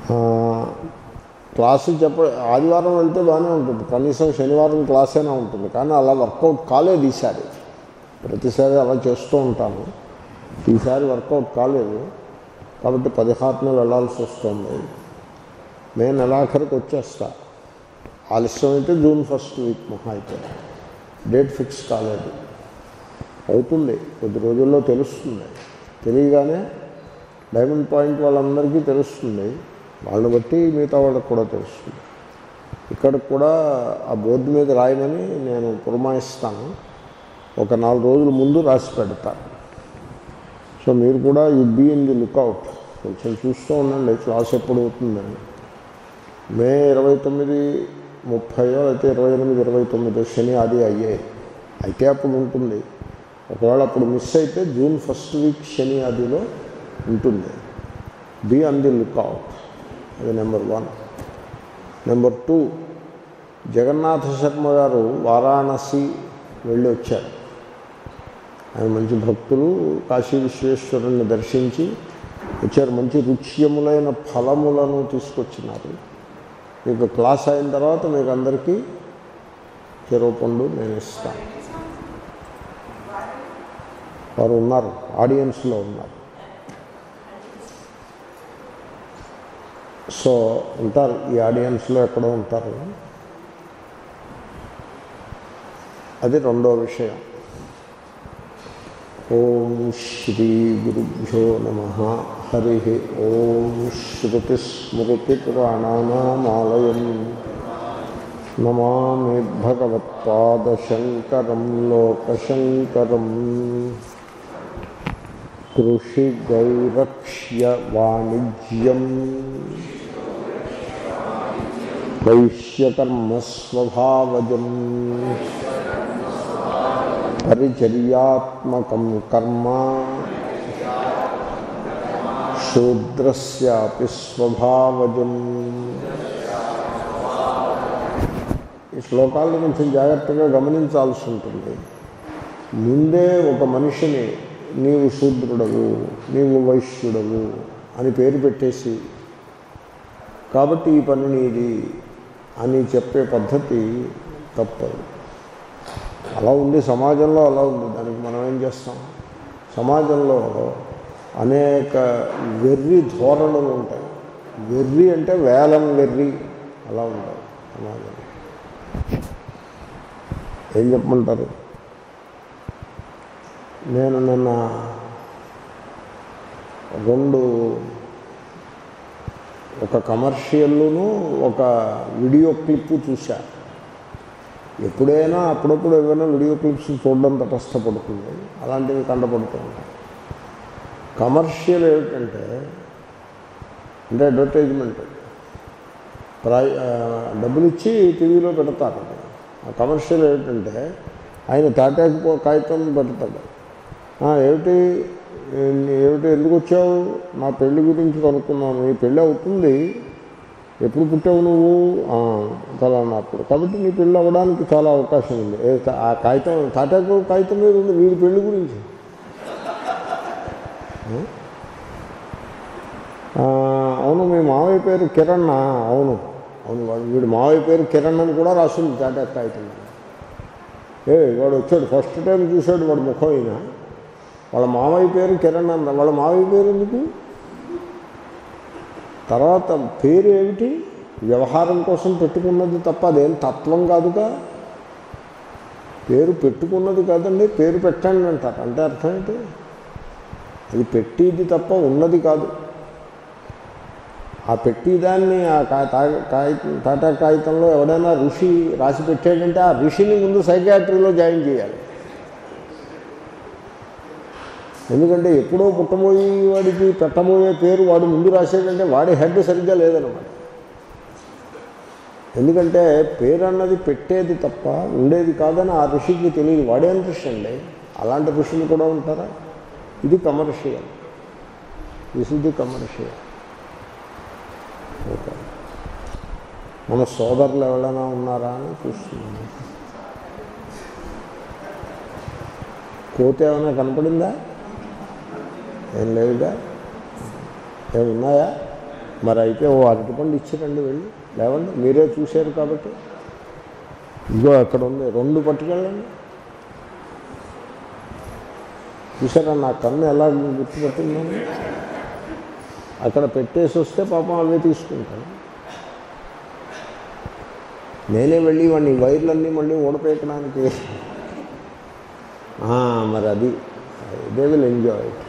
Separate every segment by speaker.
Speaker 1: ఆ, క్లాసు చెప్ప ఆదివారం వెళ్తే బాగానే ఉంటుంది కనీసం శనివారం క్లాస్ అయినా ఉంటుంది కానీ అలా వర్కౌట్ కాలేదు ఈసారి ప్రతిసారి అలా చేస్తూ ఉంటాను ఈసారి వర్కౌట్ కాలేదు కాబట్టి పదిహారున వెళ్ళాల్సి వస్తుంది మే నెలాఖరికి వచ్చేస్తా ఆలస్యం అయితే జూన్ ఫస్ట్ వీక్ మహా అయితే డేట్ ఫిక్స్ కాలేదు అవుతుంది కొద్ది రోజుల్లో తెలుస్తుంది తెలియగానే డైమండ్ పాయింట్ వాళ్ళందరికీ తెలుస్తుంది వాళ్ళని బట్టి మిగతా వాళ్ళకి కూడా తెలుస్తుంది ఇక్కడ కూడా ఆ బోర్డు మీద రాయమని నేను పురమాయిస్తాను ఒక నాలుగు రోజుల ముందు రాసి పెడతాను సో మీరు కూడా you be in the lookout కొంచెం చూస్తూ ఉండండి క్లాస్ ఎప్పుడు అవుతుందని మే ఇరవై తొమ్మిది ముప్పయో అయితే ఇరవై ఎనిమిది ఇరవై తొమ్మిది శని ఆది అయ్యాయి అయితే అప్పుడు ఉంటుంది ఒకవేళ అప్పుడు మిస్ అయితే జూన్ ఫస్ట్ వీక్ శని ఆదిలో ఉంటుంది బీ ఆన్ ది లుక్అవుట్ అది number one number two Jagannatha Sharma garu Varanasi వెళ్ళి వచ్చారు ఆయన మంచి భక్తులు కాశీ విశ్వేశ్వరుని దర్శించి వచ్చారు మంచి రుచ్యములైన ఫలములను తీసుకొచ్చినారు మీకు క్లాస్ అయిన తర్వాత మీకు అందరికీ చెరువు పండు నేను ఇస్తాను వారు ఉన్నారు ఆడియన్స్లో ఉన్నారు సో ఉంటారు ఈ ఆడియన్స్లో ఎక్కడో ఉంటారు అది రెండో విషయం ఓం శ్రీ గురుభ్యో నమ హరి ఓం శ్రుతిస్మృతిపురాణానామాలయం నమామి భగవత్పాదశంకరం లోకశంకరం కృషిగైరక్ష్య వాణిజ్యం వైశ్యకర్మస్వభావజం పరిచర్యాత్మకం కర్మ శూద్రస్యాపి స్వభావజం ఈ శ్లోకాలను కొంచెం జాగ్రత్తగా గమనించాల్సి ఉంటుంది ముందే ఒక మనిషిని నీవు శూద్రుడవు నీవు వైశ్యుడవు అని పేరు పెట్టేసి కాబట్టి ఈ పని నీది అని చెప్పే పద్ధతి తప్పదు అలా ఉంది సమాజంలో అలా ఉంది దానికి మనం ఏం చేస్తాం సమాజంలో అనేక వెర్రి ధోరణులు ఉంటాయి వెర్రి అంటే వేలం వెర్రి అలా ఉంటాయి సమాజంలో ఏం చెప్పమంటారు నేను నిన్న రెండు ఒక కమర్షియల్ను ఒక వీడియో క్లిప్ చూశా ఎప్పుడైనా అప్పుడప్పుడు ఏదైనా వీడియో క్లిప్స్ చూడడం తటస్థపడుతుంది అలాంటివి కండపడుతూ ఉంటాయి కమర్షియల్ ఏమిటంటే అంటే అడ్వర్టైజ్మెంట్ ప్రాయ ఆ, డబ్బులు ఇచ్చి టీవీలో పెడతారు ఆ కమర్షియల్ ఏమిటంటే ఆయన తాటాకు పో- కాగితం పెడతాడు "ఆ, ఏమిటి ఏ- ఏమిటి ఎందుకు వచ్చావు నా పెళ్లి గురించి కనుక్కున్నాను నీ పెళ్ళి అవుతుంది ఎప్పుడు పుట్టావు నువ్వు "ఆ, ఫలానా అప్పుడు కాబట్టి నీ పెళ్ళి అవ్వడానికి చాలా అవకాశం ఉంది ఏ తా- ఆ కాగితం తాటాకు కాగితం మీద ఉంది వీడి పెళ్లి గురించి ఆ, అవును మీ మావయ్య పేరు కిరణ్ ఆ, అవును అవును వాడు వీడు మావయ్య పేరు కిరణ్ అని కూడా రాసింది తాటాకు కాగితం మీద. ఏ వాడు వచ్చాడు ఫస్ట్ టైం చూశాడు వాడు ముఖం అయిన వాళ్ళ మావయ్య పేరు కిరణ్ అన్న వాళ్ళ మావయ్య పేరు ఎందుకు తర్వాత పేరు ఏమిటి వ్యవహారం కోసం పెట్టుకున్నది తప్ప అదేం తత్వం కాదుగా పేరు పెట్టుకున్నది కాదండి పేరు పెట్టండి అంటారు అంటే అర్థం ఏంటి అది పెట్టేది తప్ప ఉన్నది కాదు ఆ పెట్టేదాన్ని ఆ కా- తా- కాగితం టాటా కాగితంలో ఎవడైనా ఋషి రాసి పెట్టాడంటే ఆ ఋషిని ముందు సైకాట్రీలో జాయిన్ చేయాలి ఎందుకంటే ఎప్పుడో పుట్టబోయే వాడికి పెట్టబోయే పేరు వాడు ముందు రాసేటంటే వాడి హెడ్ సరిగ్గా లేదనమాట ఎందుకంటే పేరు అన్నది పెట్టేది తప్ప ఉండేది కాదని ఆ ఋషికి తెలియదు వాడేం ఋషి అండి అలాంటి ఋషులు కూడా ఉంటారా ఇది కమర్షియల్ దిస్ ఇది కమర్షియల్ ఓకే మన సోదరులు ఎవరైనా ఉన్నారా అని చూస్తున్నాను కోత ఏమైనా కనపడిందా ఏం లేదుగా ఏమి ఉన్నాయా మరి అయితే ఓ అరటిపండు ఇచ్చిరండి వెళ్ళి లేవండి మీరే చూశారు కాబట్టి ఇదిగో అక్కడ ఉంది రెండు పట్టుకెళ్ళండి చూసారా నా కన్ను ఎలా గుర్తుపట్టిందని అక్కడ పెట్టేసి వస్తే పాపం అవే తీసుకుంటాను నేనే వెళ్ళి వాడిని ఈ వైర్లన్నీ మళ్ళీ ఓడపేయడానికి ఆ, మరి అది దే విల్ ఎంజాయ్ ఇట్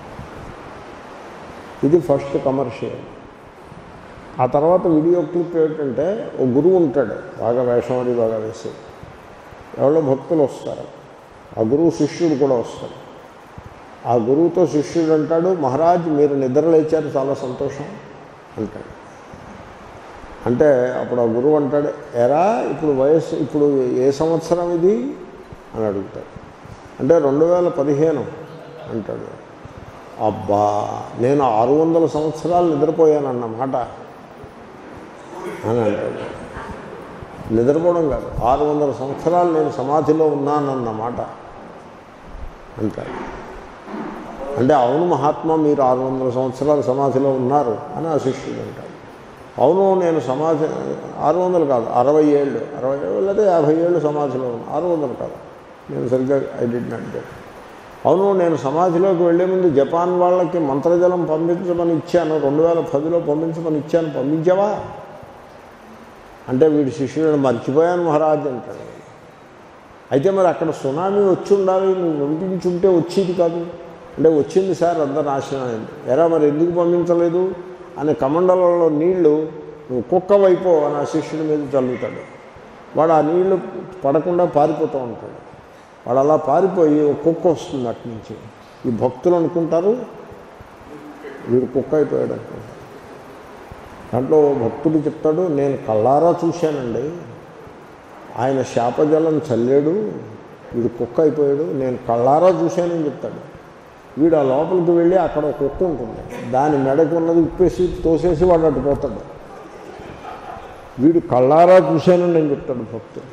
Speaker 1: ఇది ఫస్ట్ కమర్షియల్ ఆ తర్వాత వీడియో క్లిప్ ఏంటంటే ఓ గురువు ఉంటాడు బాగా వేషం అది బాగా వేసి ఎవరో భక్తులు వస్తారు ఆ గురువు శిష్యుడు కూడా వస్తాడు ఆ గురువుతో శిష్యుడు అంటాడు మహారాజ్ మీరు నిద్ర లేచారు చాలా సంతోషం అంటాడు అంటే అప్పుడు ఆ గురువు అంటాడు ఎరా ఇప్పుడు వయస్సు ఇప్పుడు ఏ సంవత్సరం ఇది అని అడుగుతాడు అంటే రెండు వేల పదిహేను అంటాడు అబ్బా నేను ఆరు వందల సంవత్సరాలు నిద్రపోయానన్నమాట అని అంటాడు నిద్రపోవడం కాదు ఆరు వందల సంవత్సరాలు నేను సమాధిలో ఉన్నానన్నమాట అంటాడు అంటే అవును మహాత్మా మీరు ఆరు వందల సంవత్సరాలు సమాధిలో ఉన్నారు అని ఆ శిష్యుడు అంటాడు అవును నేను సమాధి ఆరు వందలు కాదు అరవై ఏళ్ళు అరవై ఏళ్ళు లేదా యాభై ఏళ్ళు సమాధిలో ఉన్నాను ఆరు వందలు కాదు నేను సరిగ్గా ఐ డి నాట్ గెట్ అవును నేను సమాధిలోకి వెళ్లే ముందు జపాన్ వాళ్ళకి మంత్రజలం పంపించమని ఇచ్చాను రెండు వేల పదిలో పంపించమని ఇచ్చాను పంపించావా అంటే వీడి శిష్యుడు మర్చిపోయాను మహారాజ్ అంటాడు అయితే మరి అక్కడ సునామీ వచ్చి ఉండాలి నువ్వు పంపించుంటే వచ్చేది కాదు అంటే వచ్చింది సార్ అంతా నాశనం అయింది ఎరా మరి ఎందుకు పంపించలేదు అనే కమండలంలో నీళ్లు నువ్వు కుక్క వైపు అని ఆ శిష్యుడి మీద చల్లుతాడు వాడు ఆ నీళ్లు పడకుండా పారిపోతూ ఉంటాడు వాడు అలా పారిపోయి ఒక కుక్క వస్తుంది అటు నుంచి ఈ భక్తులు అనుకుంటారు వీడు కుక్క అయిపోయాడు అనుకుంటారు దాంట్లో ఓ భక్తుడు చెప్తాడు నేను కళ్ళారా చూశానండి ఆయన శాపజలం చల్లాడు వీడు కుక్క అయిపోయాడు నేను కళ్ళారా చూశానని చెప్తాడు వీడు ఆ లోపలికి వెళ్ళి అక్కడ ఒక కుక్క ఉంటుంది దాని మెడకు ఉన్నది ఉప్పేసి తోసేసి వాడు అటు పోతాడు వీడు కళ్ళారా చూశానని నేను చెప్తాడు భక్తుడు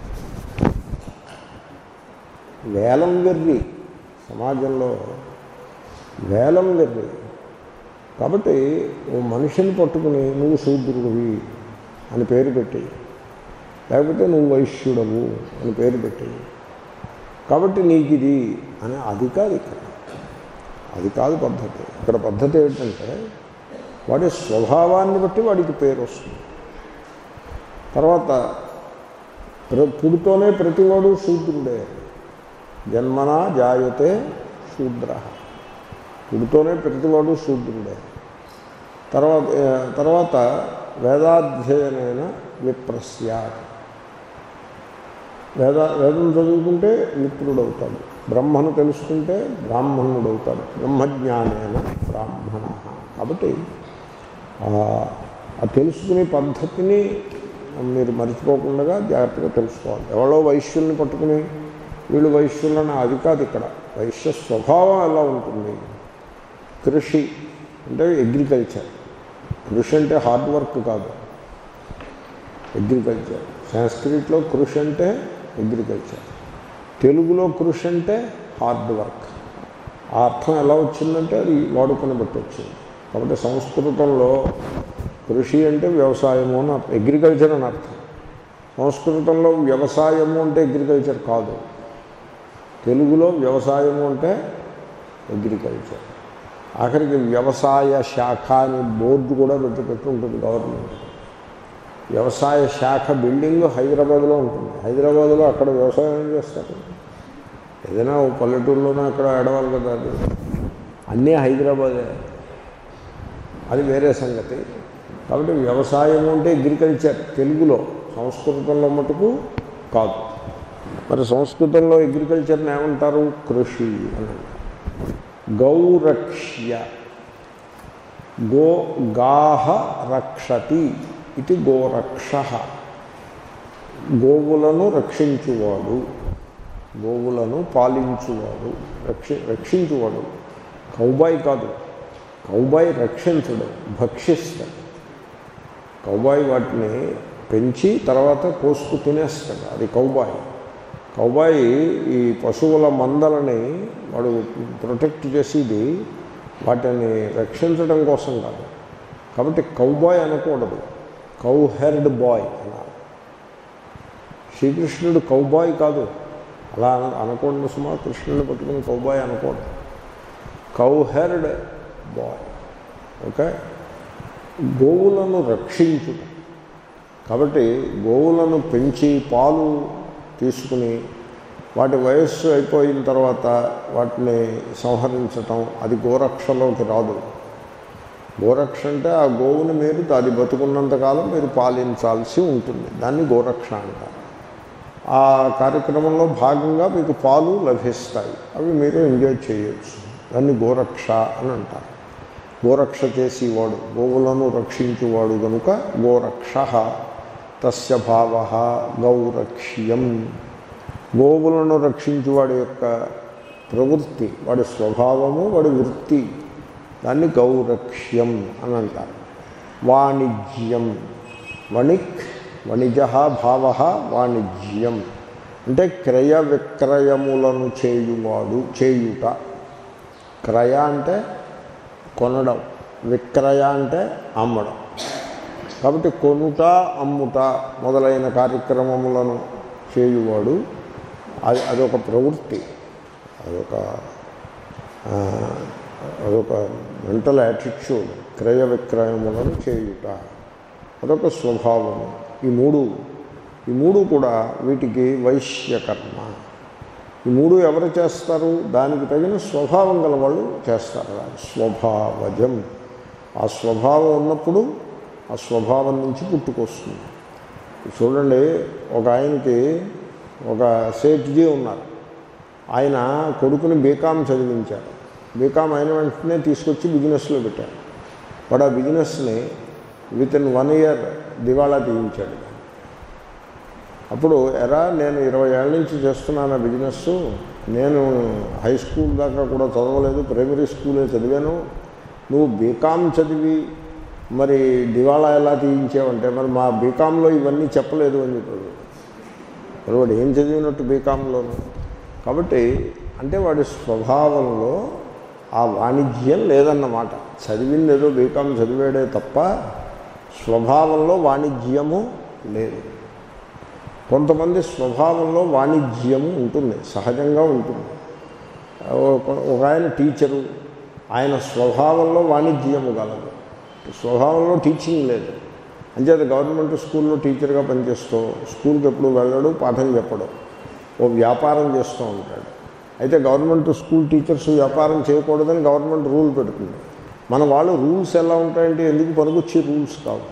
Speaker 1: వేలం వెర్రి సమాజంలో వేలం వెర్రి కాబట్టి ఓ మనిషిని పట్టుకుని నువ్వు శూద్రుడివి అని పేరు పెట్టి లేకపోతే నువ్వు వైశ్యుడవు అని పేరు పెట్టి కాబట్టి నీకు ఇది అని అది కాదు ఇక్కడ అది కాదు పద్ధతి ఇక్కడ పద్ధతి ఏంటంటే వాడి స్వభావాన్ని బట్టి వాడికి పేరు వస్తుంది తర్వాత ప్ర పుడుతోనే ప్రతివాడు శూద్రుడే జన్మనా జాయతే శూద్ర పుడుతోనే ప్రతివాడు శూద్రుడే తర్వాత ఆ, తర్వాత వేదాధ్యయనైన విప్రస్యాత్ వేద వేదం చదువుకుంటే మిత్రుడవుతాడు బ్రహ్మను తెలుసుకుంటే బ్రాహ్మణుడవుతాడు బ్రహ్మజ్ఞానైన బ్రాహ్మణ కాబట్టి ఆ ఆ తెలుసుకునే పద్ధతిని మీరు మర్చిపోకుండా జాగ్రత్తగా తెలుసుకోవాలి ఎవరో వైశ్యుల్ని పట్టుకుని వీళ్ళు వైశ్యులని అది కాదు ఇక్కడ వైశ్య స్వభావం ఎలా ఉంటుంది కృషి అంటే అగ్రికల్చర్ కృషి అంటే హార్డ్ వర్క్ కాదు అగ్రికల్చర్ సంస్కృతిలో కృషి అంటే అగ్రికల్చర్ తెలుగులో కృషి అంటే హార్డ్ వర్క్ ఆ అర్థం ఎలా వచ్చిందంటే అది వాడుకొని బట్టి వచ్చింది కాబట్టి సంస్కృతంలో కృషి అంటే వ్యవసాయము అని అర్థం అగ్రికల్చర్ అని అర్థం సంస్కృతంలో వ్యవసాయము అంటే అగ్రికల్చర్ కాదు తెలుగులో వ్యవసాయము అంటే అగ్రికల్చర్ ఆఖరికి వ్యవసాయ శాఖ అని బోర్డు కూడా పెట్టి పెట్టి ఉంటుంది గవర్నమెంట్ వ్యవసాయ శాఖ బిల్డింగ్ హైదరాబాద్లో ఉంటుంది హైదరాబాద్లో అక్కడ వ్యవసాయం చేస్తారు ఏదైనా ఓ పల్లెటూరులోనే అక్కడ ఎడవాలి కదా అది అన్నీ హైదరాబాదే అది వేరే సంగతి కాబట్టి వ్యవసాయం అంటే అగ్రికల్చర్ తెలుగులో సంస్కృతంలో మటుకు కాదు మరి సంస్కృతంలో అగ్రికల్చర్ని ఏమంటారు కృషి అని అంటారు. గౌరక్ష్య గో గాహ రక్షతి ఇది గోరక్ష గోవులను రక్షించువాడు గోవులను పాలించువాడు రక్షి రక్షించువాడు కౌబాయ్ కాదు కౌబాయ్ రక్షించడు భక్షిస్తాడు కౌబాయ్ వాటిని పెంచి తర్వాత కోసుకు తినేస్తాడు అది కౌబాయ్ కౌబాయ్ ఈ పశువుల మందలని వాడు ప్రొటెక్ట్ చేసేది వాటిని రక్షించడం కోసం కాదు కాబట్టి కౌబాయ్ అనకూడదు కౌ హెర్డ్ బాయ్ అనాలి శ్రీకృష్ణుడు కౌబాయ్ కాదు అలా అన అనకూడదు సుమా కృష్ణుడిని పట్టుకుని కౌబాయ్ అనకూడదు కౌ హెర్డ్ బాయ్ ఓకే గోవులను రక్షించుట కాబట్టి గోవులను పెంచి పాలు తీసుకుని వాటి వయస్సు అయిపోయిన తర్వాత వాటిని సంహరించటం అది గోరక్షలోకి రాదు గోరక్ష అంటే ఆ గోవుని మీరు అది బతుకున్నంతకాలం మీరు పాలించాల్సి ఉంటుంది దాన్ని గోరక్ష అంటారు ఆ కార్యక్రమంలో భాగంగా మీకు పాలు లభిస్తాయి అవి మీరు ఎంజాయ్ చేయొచ్చు దాన్ని గోరక్ష అని అంటారు గోరక్ష చేసేవాడు గోవులను రక్షించువాడు కనుక గోరక్ష తస్య భావ గౌరక్ష్యం గోవులను రక్షించువాడి యొక్క ప్రవృత్తి వాడి స్వభావము వాడి వృత్తి దాన్ని గౌరక్ష్యం అని అంటారు వాణిజ్యం వణిక్ వణిజ భావ వాణిజ్యం అంటే క్రయ విక్రయములను చేయువాడు చేయుట క్రయ అంటే కొనడం విక్రయ అంటే అమ్మడం కాబట్టి కొనుట అమ్ముట మొదలైన కార్యక్రమములను చేయువాడు అది అదొక ప్రవృత్తి అదొక ఆ, అదొక మెంటల్ యాటిట్యూడ్ క్రయ విక్రయములను చేయుట అదొక స్వభావము ఈ మూడు ఈ మూడు కూడా వీటికి వైశ్యకర్మ ఈ మూడు ఎవరు చేస్తారు దానికి తగిన స్వభావం గల వాళ్ళు చేస్తారు దాన్ని స్వభావజం ఆ స్వభావం ఉన్నప్పుడు ఆ స్వభావం నుంచి పుట్టుకొస్తుంది చూడండి ఒక ఆయనకి ఒక సేట్జీ ఉన్నారు ఆయన కొడుకుని బీకామ్ చదివించారు బీకామ్ అయిన వెంటనే తీసుకొచ్చి బిజినెస్లో పెట్టారు వాడు ఆ బిజినెస్ని విత్ ఇన్ వన్ ఇయర్ దివాళా తీయించాడు అప్పుడు ఎరా నేను ఇరవై ఏళ్ళ నుంచి చేస్తున్నాను ఆ బిజినెస్ నేను హై స్కూల్ దాకా కూడా చదవలేదు ప్రైమరీ స్కూలే చదివాను నువ్వు బీకామ్ చదివి మరి దివాళా ఎలా తీయించావంటే మరి మా బీకాంలో ఇవన్నీ చెప్పలేదు అని చెప్పాడు మరి వాడు ఏం చదివినట్టు బీకాంలోను కాబట్టి అంటే వాడి స్వభావంలో ఆ వాణిజ్యం లేదన్నమాట చదివింది ఏదో బీకాం చదివాడే తప్ప స్వభావంలో వాణిజ్యము లేదు కొంతమంది స్వభావంలో వాణిజ్యము ఉంటుంది సహజంగా ఉంటుంది ఒక- ఒక ఆయన టీచరు ఆయన స్వభావంలో వాణిజ్యము గలదు స్వభావంలో టీచింగ్ లేదు అంచేత గవర్నమెంట్ స్కూల్లో టీచర్గా పనిచేస్తూ స్కూల్కి ఎప్పుడు వెళ్ళడు పాఠం చెప్పడం ఓ వ్యాపారం చేస్తూ ఉంటాడు అయితే గవర్నమెంట్ స్కూల్ టీచర్స్ వ్యాపారం చేయకూడదని గవర్నమెంట్ రూల్ పెడుతుంది మన వాళ్ళు రూల్స్ ఎలా ఉంటాయంటే ఎందుకు పనికొచ్చే రూల్స్ కావు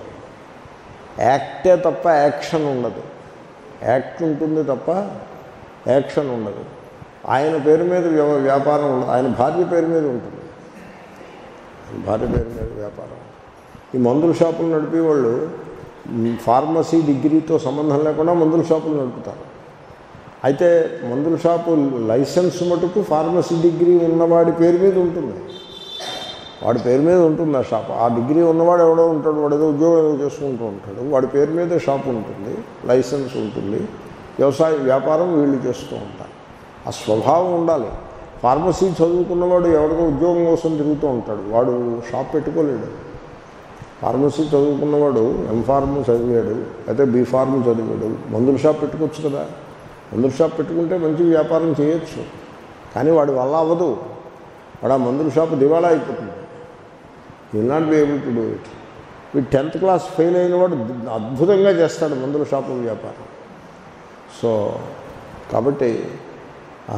Speaker 1: యాక్టే తప్ప యాక్షన్ ఉండదు యాక్ట్ ఉంటుంది తప్ప యాక్షన్ ఉండదు ఆయన పేరు మీద వ్యవ- వ్యాపారం ఉండదు ఆయన భార్య పేరు మీద ఉంటుంది ఆయన భార్య పేరు మీద వ్యాపారం ఈ మందుల షాపులు నడిపే వాళ్ళు మ్, ఫార్మసీ డిగ్రీతో సంబంధం లేకుండా మందుల షాపులు నడుపుతారు అయితే మందుల షాపు లైసెన్స్ మటుకు ఫార్మసీ డిగ్రీ ఉన్నవాడి పేరు మీద ఉంటుంది వాడి పేరు మీద ఉంటుంది ఆ షాప్ ఆ డిగ్రీ ఉన్నవాడు ఎవడో ఉంటాడు వాడు ఏదో ఉద్యోగం ఏదో చేసుకుంటూ ఉంటాడు వాడి పేరు మీద షాప్ ఉంటుంది లైసెన్స్ ఉంటుంది వ్యవసాయ వ్యాపారం వీళ్ళు చేస్తూ ఉంటారు ఆ స్వభావం ఉండాలి ఫార్మసీ చదువుకున్నవాడు ఎవరికో ఉద్యోగం కోసం తిరుగుతూ ఉంటాడు వాడు షాప్ పెట్టుకోలేడు ఫార్మసీ చదువుకున్నవాడు ఎంఫార్మ్ చదివాడు అయితే బీఫార్మ్ చదివాడు మందుల షాప్ పెట్టుకోవచ్చు కదా మందుల షాప్ పెట్టుకుంటే మంచి వ్యాపారం చేయొచ్చు కానీ వాడి వల్ల అవ్వదు వాడు ఆ మందుల షాప్ దివాళా అయిపోతుంది will not be able to do it వీడు టెన్త్ క్లాస్ ఫెయిల్ అయిన వాడు అద్భుతంగా చేస్తాడు మందుల షాపు వ్యాపారం సో కాబట్టి ఆ,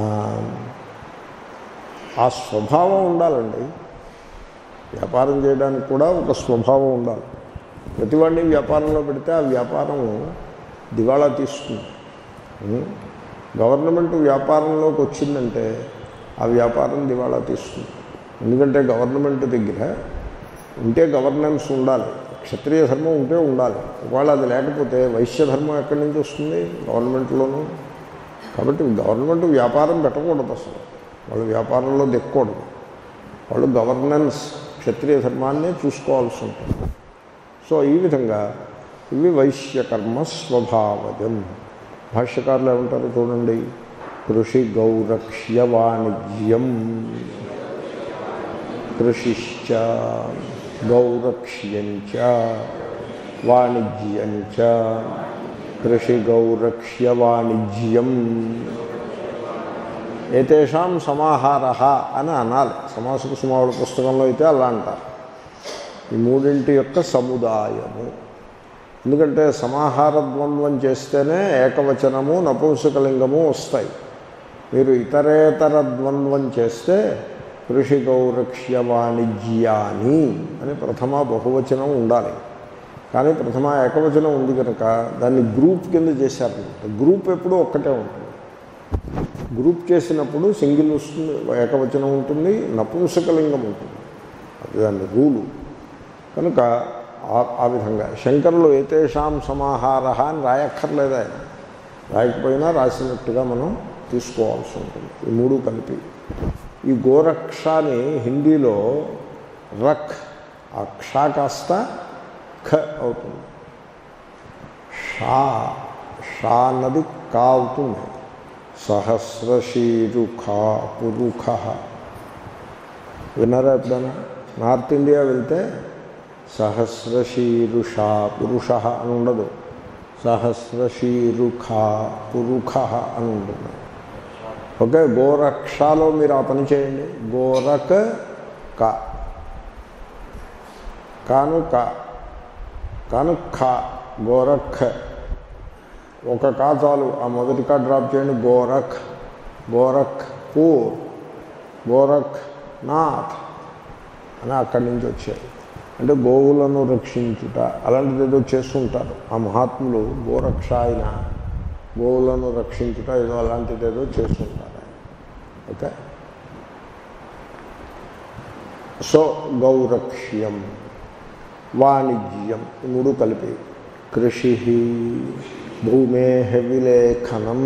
Speaker 1: ఆ స్వభావం ఉండాలండి వ్యాపారం చేయడానికి కూడా ఒక స్వభావం ఉండాలి ప్రతివాడిని వ్యాపారంలో పెడితే ఆ వ్యాపారం దివాళా తీసుకుంది ఉం? గవర్నమెంట్ వ్యాపారంలోకి వచ్చిందంటే ఆ వ్యాపారం దివాళా తీసుకుంది ఎందుకంటే గవర్నమెంట్ దగ్గర ఉంటే గవర్నెన్స్ ఉండాలి క్షత్రియ ధర్మం ఉంటే ఉండాలి ఒకవేళ అది లేకపోతే వైశ్య ధర్మం ఎక్కడి నుంచి వస్తుంది గవర్నమెంట్లోనూ కాబట్టి గవర్నమెంట్ వ్యాపారం పెట్టకూడదు అసలు వాళ్ళు వ్యాపారంలో దిక్కకూడదు వాళ్ళు గవర్నెన్స్ క్షత్రియ ధర్మాన్నే చూసుకోవాల్సి ఉంటుంది సో ఈ విధంగా ఇవి వైశ్యకర్మ స్వభావజం భాష్యకారులు ఏమంటారు చూడండి కృషి గౌరక్ష్య వాణిజ్యం కృషిశ్చ గౌరక్ష్యంచ వాణిజ్యంచ కృషి గౌరక్ష్య వాణిజ్యం ఏతేషాం సమాహార అని అనాలి సమాస కుసుమావుల పుస్తకంలో అయితే అలా అంటారు ఈ మూడింటి యొక్క సముదాయము ఎందుకంటే సమాహార ద్వంద్వం చేస్తేనే ఏకవచనము నపుంసకలింగము వస్తాయి మీరు ఇతరేతర ద్వంద్వం చేస్తే కృషి గౌరక్ష్య వాణిజ్యాని అని ప్రథమ బహువచనం ఉండాలి కానీ ప్రథమ ఏకవచనం ఉంది కనుక దాన్ని గ్రూప్ కింద చేశారు గ్రూప్ ఎప్పుడూ ఒక్కటే ఉంటుంది గ్రూప్ చేసినప్పుడు సింగిల్ వస్తుంది ఏకవచనం ఉంటుంది నపుంసకలింగం ఉంటుంది అది దాని రూలు కనుక ఆ- ఆ విధంగా శంకరులు ఏతేషాం సమాహార అని రాయక్కర్లేదు ఆయన రాయకపోయినా రాసినట్టుగా మనం తీసుకోవాల్సి ఉంటుంది ఈ మూడు కలిపి ఈ గోరక్షాని హిందీలో రక్ ఆ క్షా కాస్త ఖ అవుతుంది షా షా అన్నది కా అవుతుంది సహస్రశీరుఖ పురుఖ విన్నారా ఎప్పుడైనా నార్త్ ఇండియా వెళ్తే సహస్రశీరుష పురుష అని ఉండదు సహస్రశీరుఖ పురుఖ అని ఉంటుంది ఓకే గోరక్షాలో మీరు ఆ పని చేయండి గోరక్ క కాను క కాను ఖ గోరఖ్ ఒక కా చాలు ఆ మొదటి కా డ్రాప్ చేయండి గోరఖ్ గోరఖ్ పూర్ గోరఖ్ నాథ్ అని అక్కడి నుంచి వచ్చాయి అంటే గోవులను రక్షించుట అలాంటిది ఏదో చేస్తుంటారు ఆ మహాత్ములు గోరక్ష ఆయన గోవులను రక్షించుట ఏదో అలాంటిది ఏదో చేస్తుంటారు ఆయన ఓకే సో గౌరక్ష్యం వాణిజ్యం ఈ మూడు కలిపి కృషి భూమే విలేఖనం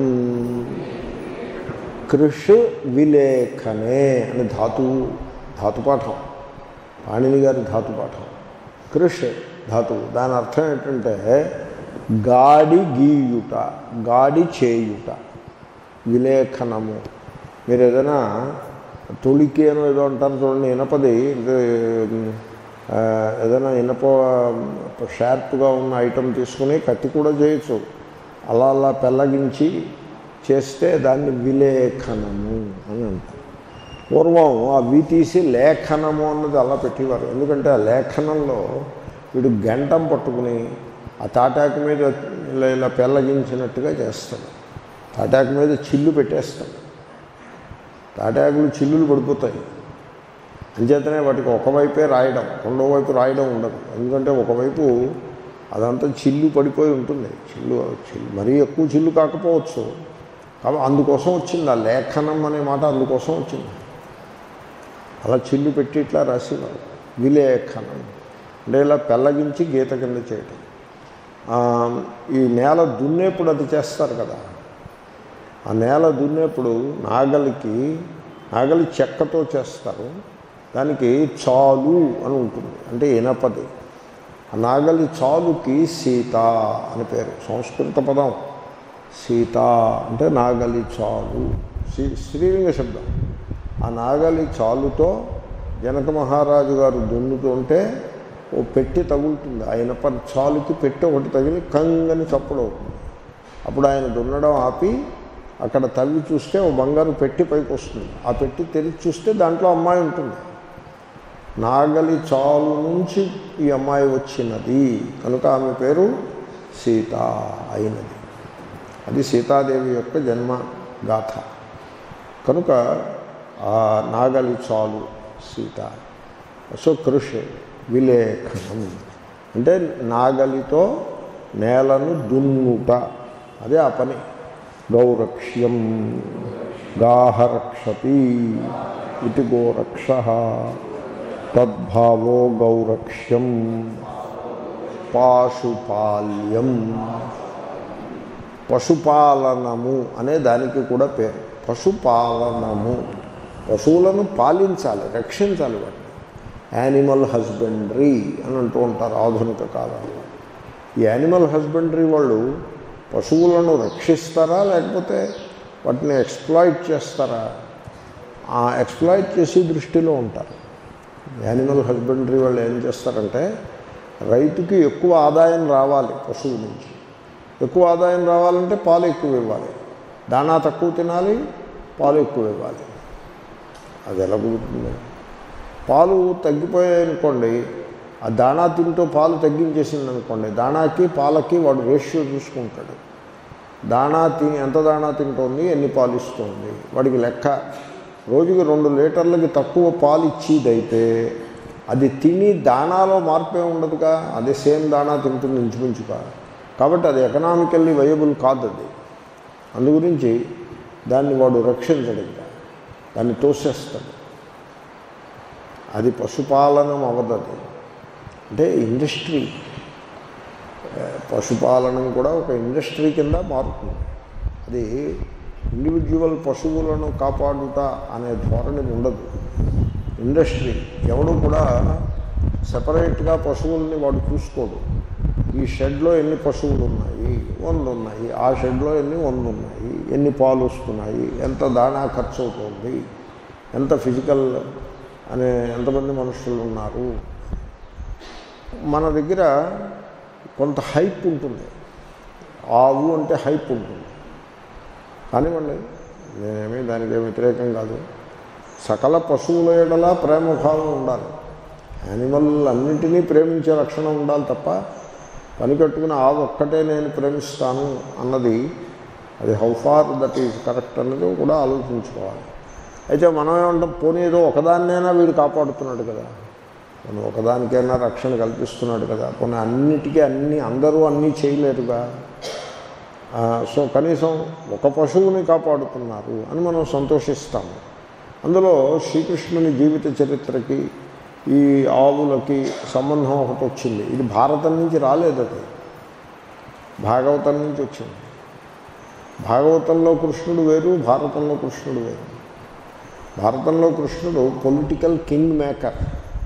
Speaker 1: కృష్ విలేఖనే అని ధాతు ధాతుపాఠం పాణిని గారి ధాతుపాఠం కృష్ ధాతువు దాని అర్థం ఏంటంటే గాడి గీయుట గాడి చేయుట విలేఖనము మీరు ఏదైనా తొలికి అని ఏదో అంటారు చూడండి ఇనపది ఇది, ఆ, ఏదైనా ఇనప షార్ప్గా ఉన్న ఐటమ్ తీసుకుని కత్తి కూడా చేయొచ్చు అలా అలా పెళ్ళగించి చేస్తే దాన్ని విలేఖనము అని అంటారు పూర్వం ఆ వి తీసి లేఖనము అన్నది అలా పెట్టేవారు ఎందుకంటే ఆ లేఖనంలో వీడు గంటం పట్టుకుని ఆ తాటాకు మీద ఇలా ఇలా పెళ్ళగించినట్టుగా చేస్తాడు తాటాకు మీద చిల్లు పెట్టేస్తాడు తాటాకులు చిల్లులు పడిపోతాయి అంచేతనే వాటికి ఒకవైపే రాయడం రెండో వైపు రాయడం ఉండదు ఎందుకంటే ఒకవైపు అదంతా చిల్లు పడిపోయి ఉంటుంది చిల్లు చిల్లు మరీ ఎక్కువ చిల్లు కాకపోవచ్చు కాబట్టి అందుకోసం వచ్చింది ఆ లేఖనం అనే మాట అందుకోసం వచ్చింది అలా చిల్లు పెట్టి ఇట్లా రాసేవారు విలేఖనం అంటే ఇలా పెళ్ళగించి గీత కింద చేయటం ఆ, ఈ నేల దున్నేప్పుడు అది చేస్తారు కదా ఆ నేల దున్నేప్పుడు నాగలికి నాగలి చెక్కతో చేస్తారు దానికి చాలు అని ఉంటుంది అంటే ఇనపది ఆ నాగలి చాలుకి సీత అని పేరు సంస్కృత పదం సీత అంటే నాగలి చాలు శ్రీ స్త్రీలింగ శబ్దం ఆ నాగలి చాలుతో జనక మహారాజు గారు దున్నుతుంటే ఓ పెట్టి తగులుతుంది ఆయన పర్ చాలుకి పెట్టి ఒకటి తగిలి కంగని చప్పుడు అవుతుంది అప్పుడు ఆయన దున్నడం ఆపి అక్కడ తవ్వి చూస్తే ఓ బంగారు పెట్టి పైకి వస్తుంది ఆ పెట్టి తెరిచి చూస్తే దాంట్లో అమ్మాయి ఉంటుంది నాగలి చాలు నుంచి ఈ అమ్మాయి వచ్చినది కనుక ఆమె పేరు సీత అయినది అది సీతాదేవి యొక్క జన్మ గాథ కనుక ఆ నాగలి చాలు సీత సో కృషి విలేఖనం అంటే నాగలితో నేలను దున్నుట అదే ఆ పని గౌరక్ష్యం గాహరక్షతి ఇది గోరక్ష తద్భావో గౌరక్ష్యం పాశుపాల్యం పశుపాలనము అనే దానికి కూడా పేరు పశుపాలనము పశువులను పాలించాలి రక్షించాలి వాటిని యానిమల్ హస్బెండరీ అని అంటూ ఉంటారు ఆధునిక కాలంలో ఈ యానిమల్ హస్బెండరీ వాళ్ళు పశువులను రక్షిస్తారా లేకపోతే వాటిని ఎక్స్ప్లాయిట్ చేస్తారా ఆ ఎక్స్ప్లాయిట్ చేసే దృష్టిలో ఉంటారు యానిమల్ హస్బెండరీ వాళ్ళు ఏం చేస్తారంటే రైతుకి ఎక్కువ ఆదాయం రావాలి పశువు నుంచి ఎక్కువ ఆదాయం రావాలంటే పాలు ఎక్కువ ఇవ్వాలి దానా తక్కువ తినాలి పాలు ఎక్కువ ఇవ్వాలి అది ఎలా కుదురుతుంది పాలు తగ్గిపోయాయనుకోండి ఆ దాణా తింటూ పాలు తగ్గించేసింది అనుకోండి దాణాకి పాలకి వాడు రేషియో చూసుకుంటాడు దాణా తిని ఎంత దాణా తింటోంది ఎన్ని పాలు ఇస్తుంది వాడికి లెక్క రోజుకి రెండు లీటర్లకి తక్కువ పాలు ఇచ్చేదైతే అది తిని దాణాలో మార్పే ఉండదుగా అదే సేమ్ దాణా తింటుంది ఇంచుమించుగా కాబట్టి అది ఎకనామికల్లీ వయబుల్ కాదు అది అందుగురించి దాన్ని వాడు రక్షించడు ఇంకా దాన్ని తోసేస్తాడు అది పశుపాలనం అవదది అంటే ఇండస్ట్రీ పశుపాలనం కూడా ఒక ఇండస్ట్రీ కింద మారుతుంది అది ఇండివిజువల్ పశువులను కాపాడుట అనే ధోరణి ఉండదు ఇండస్ట్రీ ఎవడు కూడా సపరేట్గా పశువుల్ని వాడు చూసుకోడు ఈ షెడ్లో ఎన్ని పశువులు ఉన్నాయి వంద ఉన్నాయి ఆ షెడ్లో ఎన్ని వంద ఉన్నాయి ఎన్ని పాలు వస్తున్నాయి ఎంత దాణా ఖర్చు అవుతుంది ఎంత ఫిజికల్ అనే ఎంతమంది మనుషులు ఉన్నారు మన దగ్గర కొంత హైప్ ఉంటుంది ఆవు అంటే హైప్ ఉంటుంది కానివ్వండి నేనేమీ దానికి వ్యతిరేకం కాదు సకల పశువుల ఎడలా ప్రేమభావం ఉండాలి యానిమల్ అన్నింటినీ ప్రేమించే లక్షణం ఉండాలి తప్ప పని కట్టుకుని ఆవు ఒక్కటే నేను ప్రేమిస్తాను అన్నది అది how far that is correct అన్నది కూడా ఆలోచించుకోవాలి అయితే మనం ఏమంటాం పోనీ ఏదో ఒకదాన్నైనా వీడు కాపాడుతున్నాడు కదా మనం ఒకదానికైనా రక్షణ కల్పిస్తున్నాడు కదా పోనీ అన్నిటికీ అన్ని అందరూ అన్నీ చేయలేరుగా ఆ, సో కనీసం ఒక పశువుని కాపాడుతున్నారు అని మనం సంతోషిస్తాము అందులో శ్రీకృష్ణుని జీవిత చరిత్రకి ఈ ఆవులకి సంబంధం ఒకటి వచ్చింది ఇది భారతం నుంచి రాలేదు అది భాగవతం నుంచి వచ్చింది భాగవతంలో కృష్ణుడు వేరు భారతంలో కృష్ణుడు వేరు భారతంలో కృష్ణుడు పొలిటికల్ కింగ్ మేకర్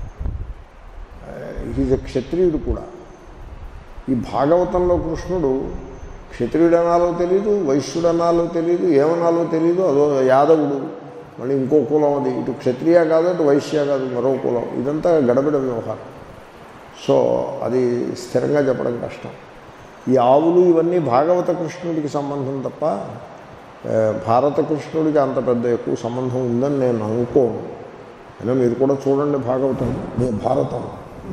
Speaker 1: ఈజ్ క్షత్రియుడు కూడా ఈ భాగవతంలో కృష్ణుడు క్షత్రియుడు అనాలో తెలియదు వైశ్యుడు అనాలో తెలియదు ఏమనాలో తెలియదు అదో యాదవుడు మళ్ళీ ఇంకో కులం అది ఇటు క్షత్రియ కాదు అటు వైశ్య కాదు మరో కులం ఇదంతా గడబిడ వ్యవహారం సో అది స్థిరంగా చెప్పడం కష్టం ఈ ఆవులు ఇవన్నీ భాగవత కృష్ణుడికి సంబంధం తప్ప ఆ, భారత కృష్ణుడికి అంత పెద్ద ఎక్కువ సంబంధం ఉందని నేను అనుకోను అయినా మీరు కూడా చూడండి భాగవతం మీ భారతం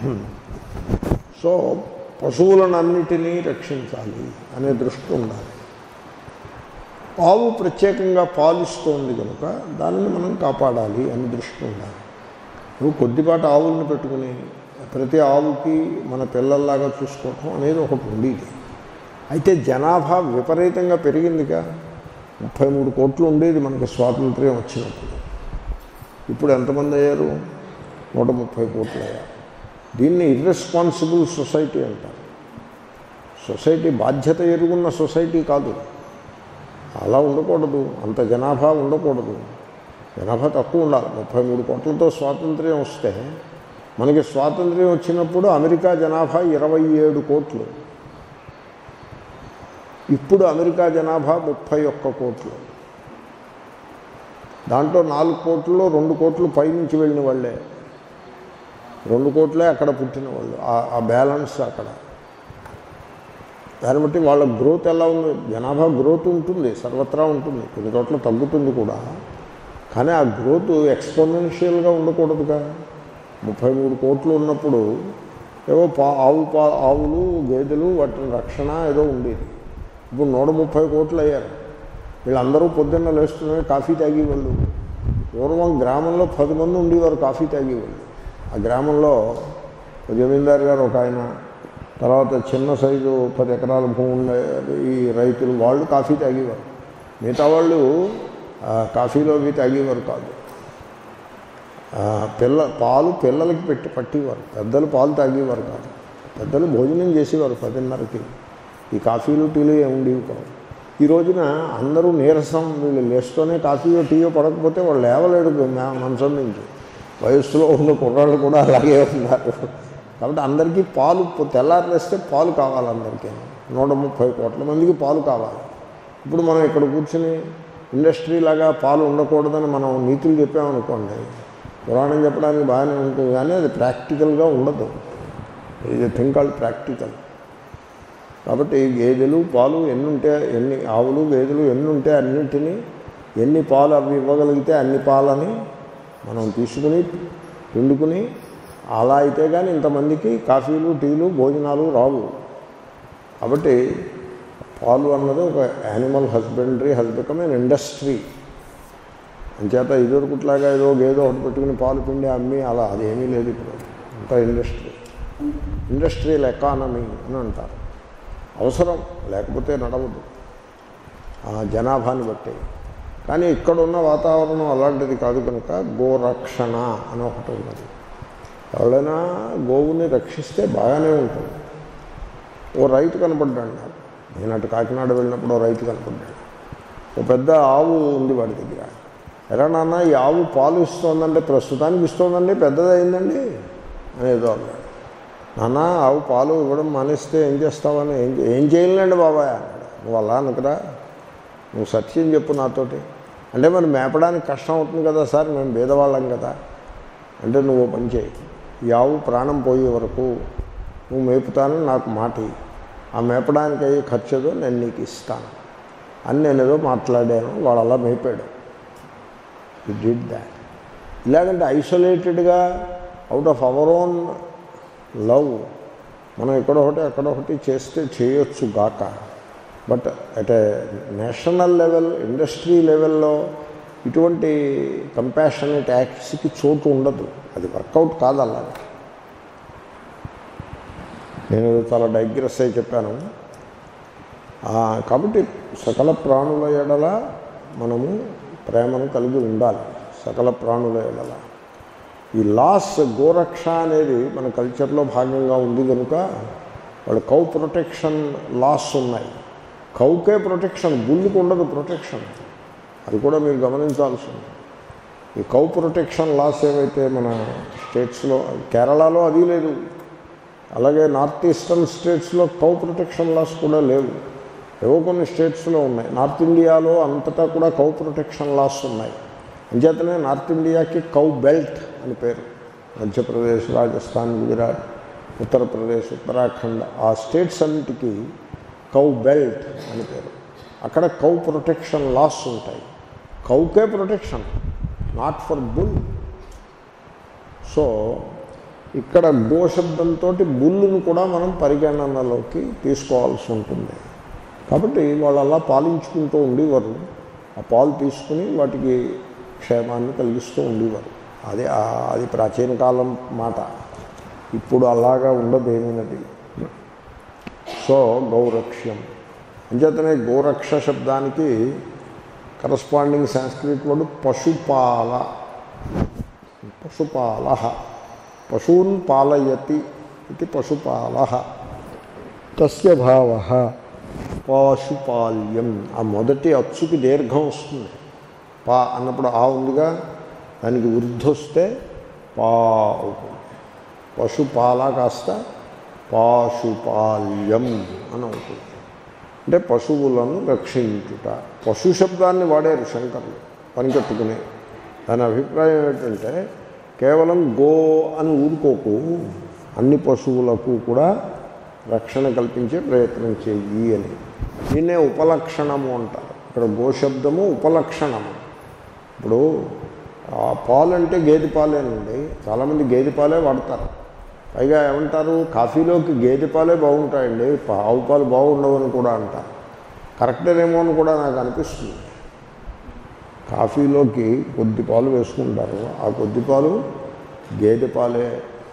Speaker 1: సో పశువులను అన్నిటినీ రక్షించాలి అనే దృష్టి ఉండాలి ఆవు ప్రత్యేకంగా పాలిస్తోంది కనుక దానిని మనం కాపాడాలి అని దృష్టి ఉండాలి నువ్వు కొద్దిపాటి ఆవులను పెట్టుకుని ప్రతి ఆవుకి మన పిల్లల్లాగా చూసుకోవటం అనేది ఒకటి ఉండేది అయితే జనాభా విపరీతంగా పెరిగిందిగా ముప్పై మూడు కోట్లు ఉండేది మనకి స్వాతంత్ర్యం వచ్చినప్పుడు ఇప్పుడు ఎంతమంది అయ్యారు నూట ముప్పై కోట్లు అయ్యారు దీన్ని ఇర్రెస్పాన్సిబుల్ సొసైటీ అంటారు సొసైటీ బాధ్యత ఎరుగున్న సొసైటీ కాదు అలా ఉండకూడదు అంత జనాభా ఉండకూడదు జనాభా తక్కువ ఉండాలి ముప్పై మూడు కోట్లతో స్వాతంత్ర్యం వస్తే మనకి స్వాతంత్ర్యం వచ్చినప్పుడు అమెరికా జనాభా ఇరవై ఏడు కోట్లు ఇప్పుడు అమెరికా జనాభా ముప్పై ఒక్క కోట్లు దాంట్లో నాలుగు కోట్లలో రెండు కోట్లు పైనుంచి వెళ్ళిన వాళ్ళే రెండు కోట్లే అక్కడ పుట్టిన వాళ్ళు ఆ- ఆ బ్యాలెన్స్ అక్కడ దాన్ని బట్టి వాళ్ళ గ్రోత్ ఎలా ఉంది జనాభా గ్రోత్ ఉంటుంది సర్వత్రా ఉంటుంది కొన్ని చోట్ల తగ్గుతుంది కూడా కానీ ఆ గ్రోత్ ఎక్స్పోనెన్షియల్గా ఉండకూడదుగా ముప్పై మూడు కోట్లు ఉన్నప్పుడు ఏవో పా ఆవు పా ఆవులు గేదెలు వాటి రక్షణ ఏదో ఉండేది ఇప్పుడు నూట ముప్పై కోట్లు అయ్యారు వీళ్ళందరూ పొద్దున్న లేస్తున్నాయి కాఫీ తాగేవాళ్ళు పూర్వం గ్రామంలో పది మంది ఉండేవారు కాఫీ తాగేవాళ్ళు ఆ గ్రామంలో ఒక జమీందారు గారు ఒక ఆయన తర్వాత చిన్న సైజు పది ఎకరాల భూమి ఉండే ఈ రైతులు వాళ్ళు కాఫీ తాగేవారు మిగతా వాళ్ళు ఆ, కాఫీలో అవి తాగేవారు కాదు ఆ, పిల్ల పాలు పిల్లలకి పెట్టి పట్టేవారు పెద్దలు పాలు తాగేవారు కాదు పెద్దలు భోజనం చేసేవారు పదిన్నరకి ఈ కాఫీలు టీలు ఏమి ఉండేవి కావు ఈ రోజున అందరూ నీరసం వీళ్ళు లేస్తూనే కాఫీయో టీయో పడకపోతే వాళ్ళు లేవలేడు మ- మంచం నుంచి వయస్సులో ఉన్న కుర్రాళ్ళు కూడా అలాగే ఉన్నారు కాబట్టి అందరికీ పాలు పొ- తెల్లారి లేస్తే పాలు కావాలి అందరికీ నూట ముప్పై కోట్ల మందికి పాలు కావాలి ఇప్పుడు మనం ఇక్కడ కూర్చుని ఇండస్ట్రీ లాగా పాలు ఉండకూడదని మనం నీతులు చెప్పామనుకోండి పురాణం చెప్పడానికి బాగానే ఉంటుంది కానీ అది ప్రాక్టికల్గా ఉండదు ఇది థింక్ కాల్డ్ ప్రాక్టికల్ కాబట్టి గేదెలు పాలు ఎన్ని ఉంటే ఎన్ని ఆవులు గేదెలు ఎన్ని ఉంటే అన్నింటినీ ఎన్ని పాలు అవి ఇవ్వగలిగితే అన్ని పాలని మనం తీసుకుని పిండుకుని అలా అయితే కానీ ఇంతమందికి కాఫీలు టీలు భోజనాలు రావు కాబట్టి పాలు అన్నది ఒక animal husbandry has become an industry అంచేత ఇదివరకుట్లాగా ఏదో గేదో ఒకటి పెట్టుకుని పాలు పిండి అమ్మి అలా అదేమీ లేదు ఇప్పుడు అంతా ఇండస్ట్రీ ఇండస్ట్రియల్ ఎకానమీ అని అంటారు అవసరం లేకపోతే నడవదు ఆ జనాభాని బట్టి కానీ ఇక్కడ ఉన్న వాతావరణం అలాంటిది కాదు కనుక గోరక్షణ అని ఒకటి ఉన్నది ఎవరైనా గోవుని రక్షిస్తే బాగానే ఉంటుంది ఓ రైతు కనపడ్డాడు నాకు నేను అటు కాకినాడ వెళ్ళినప్పుడు ఓ రైతు కనపడ్డాడు ఓ పెద్ద ఆవు ఉంది వాడి దగ్గర ఎలా నాన్న ఈ ఆవు పాలు ఇస్తోందంటే ప్రస్తుతానికి ఇస్తోందండి పెద్దదైందండి అని ఏదో అన్నాడు నాన్న ఆవు పాలు ఇవ్వడం మానేస్తే ఏం చేస్తావని ఏం ఏం చేయలేండి బాబాయ్ అన్నాడు నువ్వు అలా అనుకురా నువ్వు సత్యం చెప్పు నాతోటి అంటే మరి మేపడానికి కష్టం అవుతుంది కదా సార్ మేము భేదవాళ్ళం కదా అంటే నువ్వు ఓ పని చేయి ఈ ఆవు ప్రాణం పోయే వరకు నువ్వు మేపుతానని నాకు మాట ఇయ్యి. ఆ మేపడానికి అయ్యే ఖర్చు ఏదో నేను నీకు ఇస్తాను అని నేను ఏదో మాట్లాడాను వాడు అలా మేపాడు ఈ డిడ్ దాట్ ఇలాగంటే ఐసోలేటెడ్గా out of our own love మనం ఎక్కడొకటి అక్కడొకటి చేస్తే చేయొచ్చు గాక but at a national level industry లెవెల్లో ఇటువంటి కంపాషనేట్ యాక్ట్స్కి చోటు ఉండదు అది వర్కౌట్ కాదు అలాగే నేను చాలా డైగ్రెస్ అయి చెప్పాను ఆ, కాబట్టి సకల ప్రాణుల ఎడల మనము ప్రేమను కలిగి ఉండాలి సకల ప్రాణుల ఎడల ఈ లాస్ గోరక్ష అనేది మన కల్చర్లో భాగంగా ఉంది కనుక వాళ్ళు కౌ ప్రొటెక్షన్ లాస్ ఉన్నాయి కౌకే ప్రొటెక్షన్ బుల్లికి ఉండదు ప్రొటెక్షన్ అది కూడా మీరు గమనించాల్సి ఉంది ఈ కౌ ప్రొటెక్షన్ లాస్ ఏవైతే మన స్టేట్స్లో కేరళలో అది లేదు అలాగే నార్త్ ఈస్టర్న్ స్టేట్స్లో కౌ ప్రొటెక్షన్ లాస్ కూడా లేవు ఏవో కొన్ని స్టేట్స్లో ఉన్నాయి నార్త్ ఇండియాలో అంతటా కూడా కౌ ప్రొటెక్షన్ లాస్ ఉన్నాయి అంచేతనే నార్త్ ఇండియాకి కౌ బెల్ట్ అని పేరు మధ్యప్రదేశ్ రాజస్థాన్ గుజరాత్ ఉత్తరప్రదేశ్ ఉత్తరాఖండ్ ఆ స్టేట్స్ అన్నిటికీ కౌ బెల్ట్ అని పేరు అక్కడ కౌ ప్రొటెక్షన్ లాస్ ఉంటాయి కౌకే protection not for bull so ఇక్కడ గో శబ్దంతో బుల్లును కూడా మనం పరిగణనలోకి తీసుకోవాల్సి ఉంటుంది కాబట్టి వాళ్ళు అలా పాలించుకుంటూ ఉండేవారు ఆ పాలు తీసుకుని వాటికి క్షేమాన్ని కలిగిస్తూ ఉండేవారు అదే ఆ- అది ప్రాచీన కాలం మాట ఇప్పుడు అలాగా ఉండదు ఏమినది సో గౌరక్ష్యం అంచేతనే గోరక్ష శబ్దానికి కరస్పాండింగ్ సంస్కృత్ వర్డ్ పశుపాల పశుపాల పశూన్ పాలయతి ఇది పశుపాల తస్య భావ పాశుపాల్యం ఆ మొదటి అచ్చుకి దీర్ఘం వస్తుంది పా అన్నప్పుడు ఆ ఉందిగా దానికి వృద్ధి వస్తే పా అవుతుంది పశుపాల కాస్త పాశుపాల్యం అని అవుతుంది అంటే పశువులను రక్షించుట పశు శబ్దాన్ని వాడారు శంకర్లు పనికట్టుకుని దాని అభిప్రాయం ఏంటంటే కేవలం గో అని ఊరుకోకు అన్ని పశువులకు కూడా రక్షణ కల్పించే ప్రయత్నం చెయ్యి అని దీన్నే ఉపలక్షణము అంటారు ఇక్కడ గోశబ్దము ఉపలక్షణము ఇప్పుడు ఆ పాలు అంటే గేదె పాలేనండి చాలామంది గేదె పాలే వాడతారు పైగా ఏమంటారు కాఫీలోకి గేదె పాలే బాగుంటాయండి పా- ఆవు పాలు బాగుండవని కూడా అంటారు కరెక్టేనేమో అని కూడా నాకు అనిపిస్తుంది కాఫీలోకి కొద్ది పాలు వేసుకుంటారు ఆ కొద్ది పాలు గేదె పాలే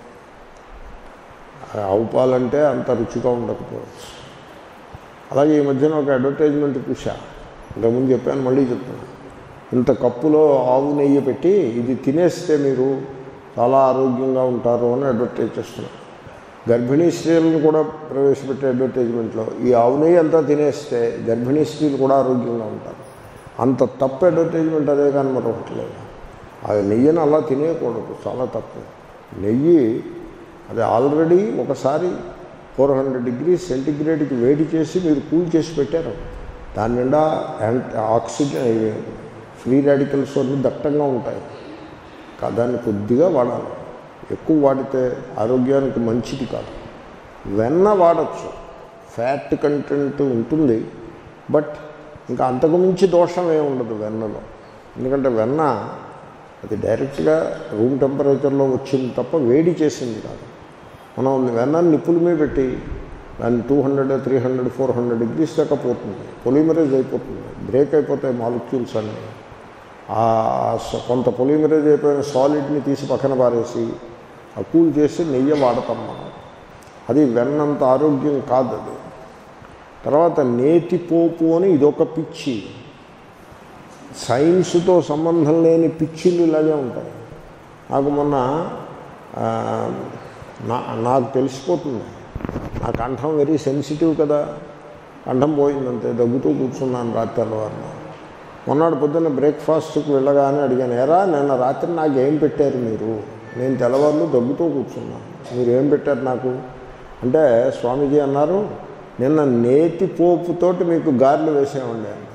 Speaker 1: ఆ ఆవు పాలంటే అంత రుచిగా ఉండకపోవచ్చు అలాగే ఈ మధ్యన ఒక అడ్వర్టైజ్మెంట్ చూసా ఇంతకుముందు చెప్పాను మళ్ళీ చెప్తాను ఇంత కప్పులో ఆవు నెయ్యి పెట్టి ఇది తినేస్తే మీరు చాలా ఆరోగ్యంగా ఉంటారు అని అడ్వర్టైజ్ చేస్తున్నారు గర్భిణీ స్త్రీలను కూడా ప్రవేశపెట్టే అడ్వర్టైజ్మెంట్లో ఈ ఆవు నెయ్యి అంతా తినేస్తే గర్భిణీ స్త్రీలు కూడా ఆరోగ్యంగా ఉంటారు అంత తప్పు అడ్వర్టైజ్మెంట్ అదే కానీ మరొకటి లేదు ఆ నెయ్యిని అలా తినేయకూడదు చాలా తప్పు నెయ్యి అది ఆల్రెడీ ఒకసారి ఫోర్ హండ్రెడ్ డిగ్రీ సెంటిగ్రేడ్కి వేడి చేసి మీరు కూల్ చేసి పెట్టారు దాని నిండా యాంటీ ఆక్సిజన్ ఫ్రీ రాడికల్స్ అన్ని దట్టంగా ఉంటాయి కా- దాన్ని కొద్దిగా వాడాలి ఎక్కువ వాడితే ఆరోగ్యానికి మంచిది కాదు వెన్న వాడచ్చు ఫ్యాట్ కంటెంట్ ఉంటుంది బట్ ఇంకా అంతకు మించి దోషం ఏమి ఉండదు వెన్నలో ఎందుకంటే వెన్న అది డైరెక్ట్గా రూమ్ టెంపరేచర్లో వచ్చింది తప్ప వేడి చేసింది కాదు మనం వెన్నని నిప్పుల మీద పెట్టి దాన్ని two hundred three hundred four hundred degrees దాకా పోతుంది పొలిమరైజ్ అయిపోతుంది బ్రేక్ అయిపోతాయి మాలిక్యూల్స్ అన్నీ ఆ స- కొంత పొలిమరైజ్ అయిపోయిన సాలిడ్ని తీసి పక్కన పారేసి ఆ కూల్ చేసి నెయ్యి వాడతాం మనం అది వెన్నంత ఆరోగ్యం కాదు అది తర్వాత నేతి పోపు అని ఇదొక పిచ్చి సైన్స్తో సంబంధం లేని పిచ్చిలు ఇలాగే ఉంటాయి నాకు మొన్న ఆ, నా నాకు తెలిసిపోతుంది నా కంఠం వెరీ సెన్సిటివ్ కదా కంఠం పోయిందంతే దగ్గుతూ కూర్చున్నాను రాత్రి తెల్లవారున మొన్నటి పొద్దున్న బ్రేక్ఫాస్ట్కి వెళ్ళగానే అడిగాను ఎరా నిన్న రాత్రి నాకు ఏం పెట్టారు మీరు నేను తెల్లవారులు దగ్గుతూ కూర్చున్నాను మీరు ఏం పెట్టారు నాకు అంటే స్వామీజీ అన్నారు నిన్న నేతి పోపుతోటి మీకు గారెలు వేసామండి అన్నారు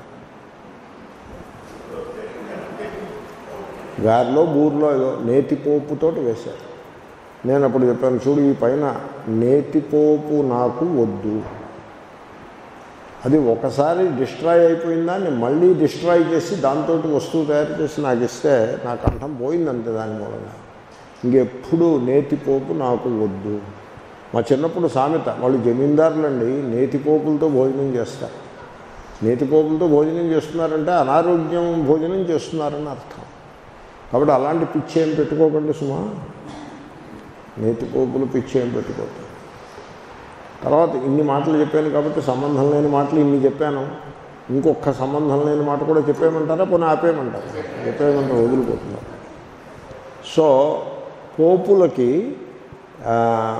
Speaker 1: గారిలో బూర్లో ఏదో నేతిపోపుతోటి వేశారు నేను అప్పుడు చెప్పాను చూడు ఈ పైన నేతిపోపు నాకు వద్దు అది ఒకసారి డిస్ట్రాయ్ అయిపోయిందాన్ని మళ్ళీ డిస్ట్రాయ్ చేసి దాంతో వస్తువు తయారు చేసి నాకు ఇస్తే నా కంఠం పోయిందంతే దాని మూలంగా ఇంకెప్పుడు నేతిపోపు నాకు వద్దు మా చిన్నప్పుడు సామెత వాళ్ళు జమీందారులండి నేతిపోపులతో భోజనం చేస్తారు నేతిపోపులతో భోజనం చేస్తున్నారంటే అనారోగ్యం భోజనం చేస్తున్నారని అర్థం కాబట్టి అలాంటి పిచ్చి ఏం పెట్టుకోకండి సుమా నేతిపోపులు పిచ్చి ఏం పెట్టుకోవద్దు తర్వాత ఇన్ని మాటలు చెప్పాను కాబట్టి సంబంధం లేని మాటలు ఇన్ని చెప్పాను ఇంకొక సంబంధం లేని మాట కూడా చెప్పేయమంటారా పోనీ ఆపేయమంటారా చెప్పేయమంటారు వదిలిపోతున్నారు సో పోపులకి ఆ,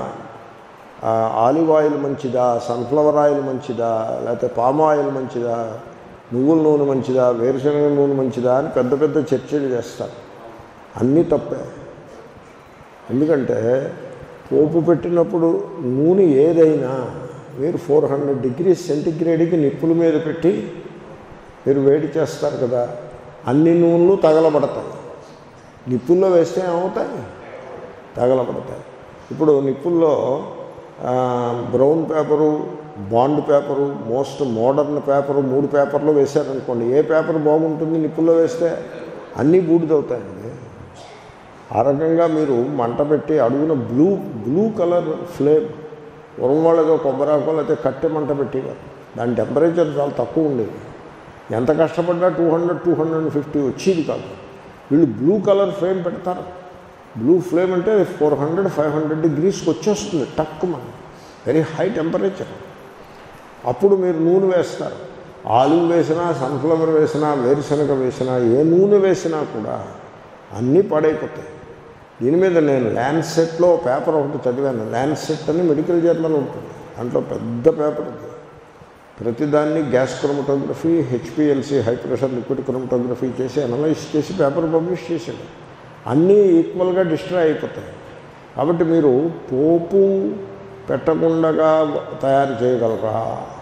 Speaker 1: ఆ, ఆలివ్ ఆయిల్ మంచిదా సన్ఫ్లవర్ ఆయిల్ మంచిదా లేకపోతే పామ్ ఆయిల్ మంచిదా నువ్వుల నూనె మంచిదా వేరుశనగ నూనె మంచిదా అని పెద్ద పెద్ద చర్చలు చేస్తారు అన్నీ తప్పే ఎందుకంటే పోపు పెట్టినప్పుడు నూనె ఏదైనా మీరు ఫోర్ హండ్రెడ్ డిగ్రీస్ సెంటిగ్రేడ్కి నిప్పుల మీద పెట్టి మీరు వేడి చేస్తారు కదా అన్ని నూనెలు తగలబడతాయి నిప్పుల్లో వేస్తే ఏమవుతాయి తగలబడతాయి ఇప్పుడు నిప్పుల్లో ఆ, brown paper bond paper most modern paper మూడు పేపర్లు వేశారనుకోండి ఏ పేపర్ బాగుంటుంది నిప్పుల్లో వేస్తే అన్నీ బూడిదవుతాయండి ఆ రకంగా మీరు మంట పెట్టి అడుగున బ్లూ బ్లూ కలర్ ఫ్లేమ్ పూర్వం వాళ్ళు ఏదో కొబ్బరాకో లేకపోతే కట్టె మంట పెట్టేవారు దాని టెంపరేచర్ చాలా తక్కువ ఉండేది ఎంత కష్టపడ్డా two hundred two hundred fifty వచ్చేది కాదు వీళ్ళు బ్లూ కలర్ ఫ్లేమ్ పెడతారు బ్లూ ఫ్లేమ్ అంటే ఫోర్ హండ్రెడ్ ఫైవ్ హండ్రెడ్ డిగ్రీస్కి వచ్చేస్తుంది టక్ మన వెరీ హై టెంపరేచర్ అప్పుడు మీరు నూనె వేస్తారు ఆలివ్ వేసినా సన్ఫ్లవర్ వేసినా వేరుశనగ వేసినా ఏ నూనె వేసినా కూడా అన్నీ పాడైపోతాయి దీని మీద నేను ల్యాన్సెట్లో పేపర్ ఒకటి చదివాను ల్యాన్సెట్ అని మెడికల్ జర్నల్ ఉంటుంది దాంట్లో పెద్ద పేపర్ ఉంది ప్రతిదాన్ని gas chromatography HPLC high pressure liquid chromatography చేసి అనలైజ్ చేసి పేపర్ పబ్లిష్ చేశాడు అన్నీ ఈక్వల్గా డిస్ట్రాయ్ అయిపోతాయి కాబట్టి మీరు పోపు పెట్టకుండా తయారు చేయగలరా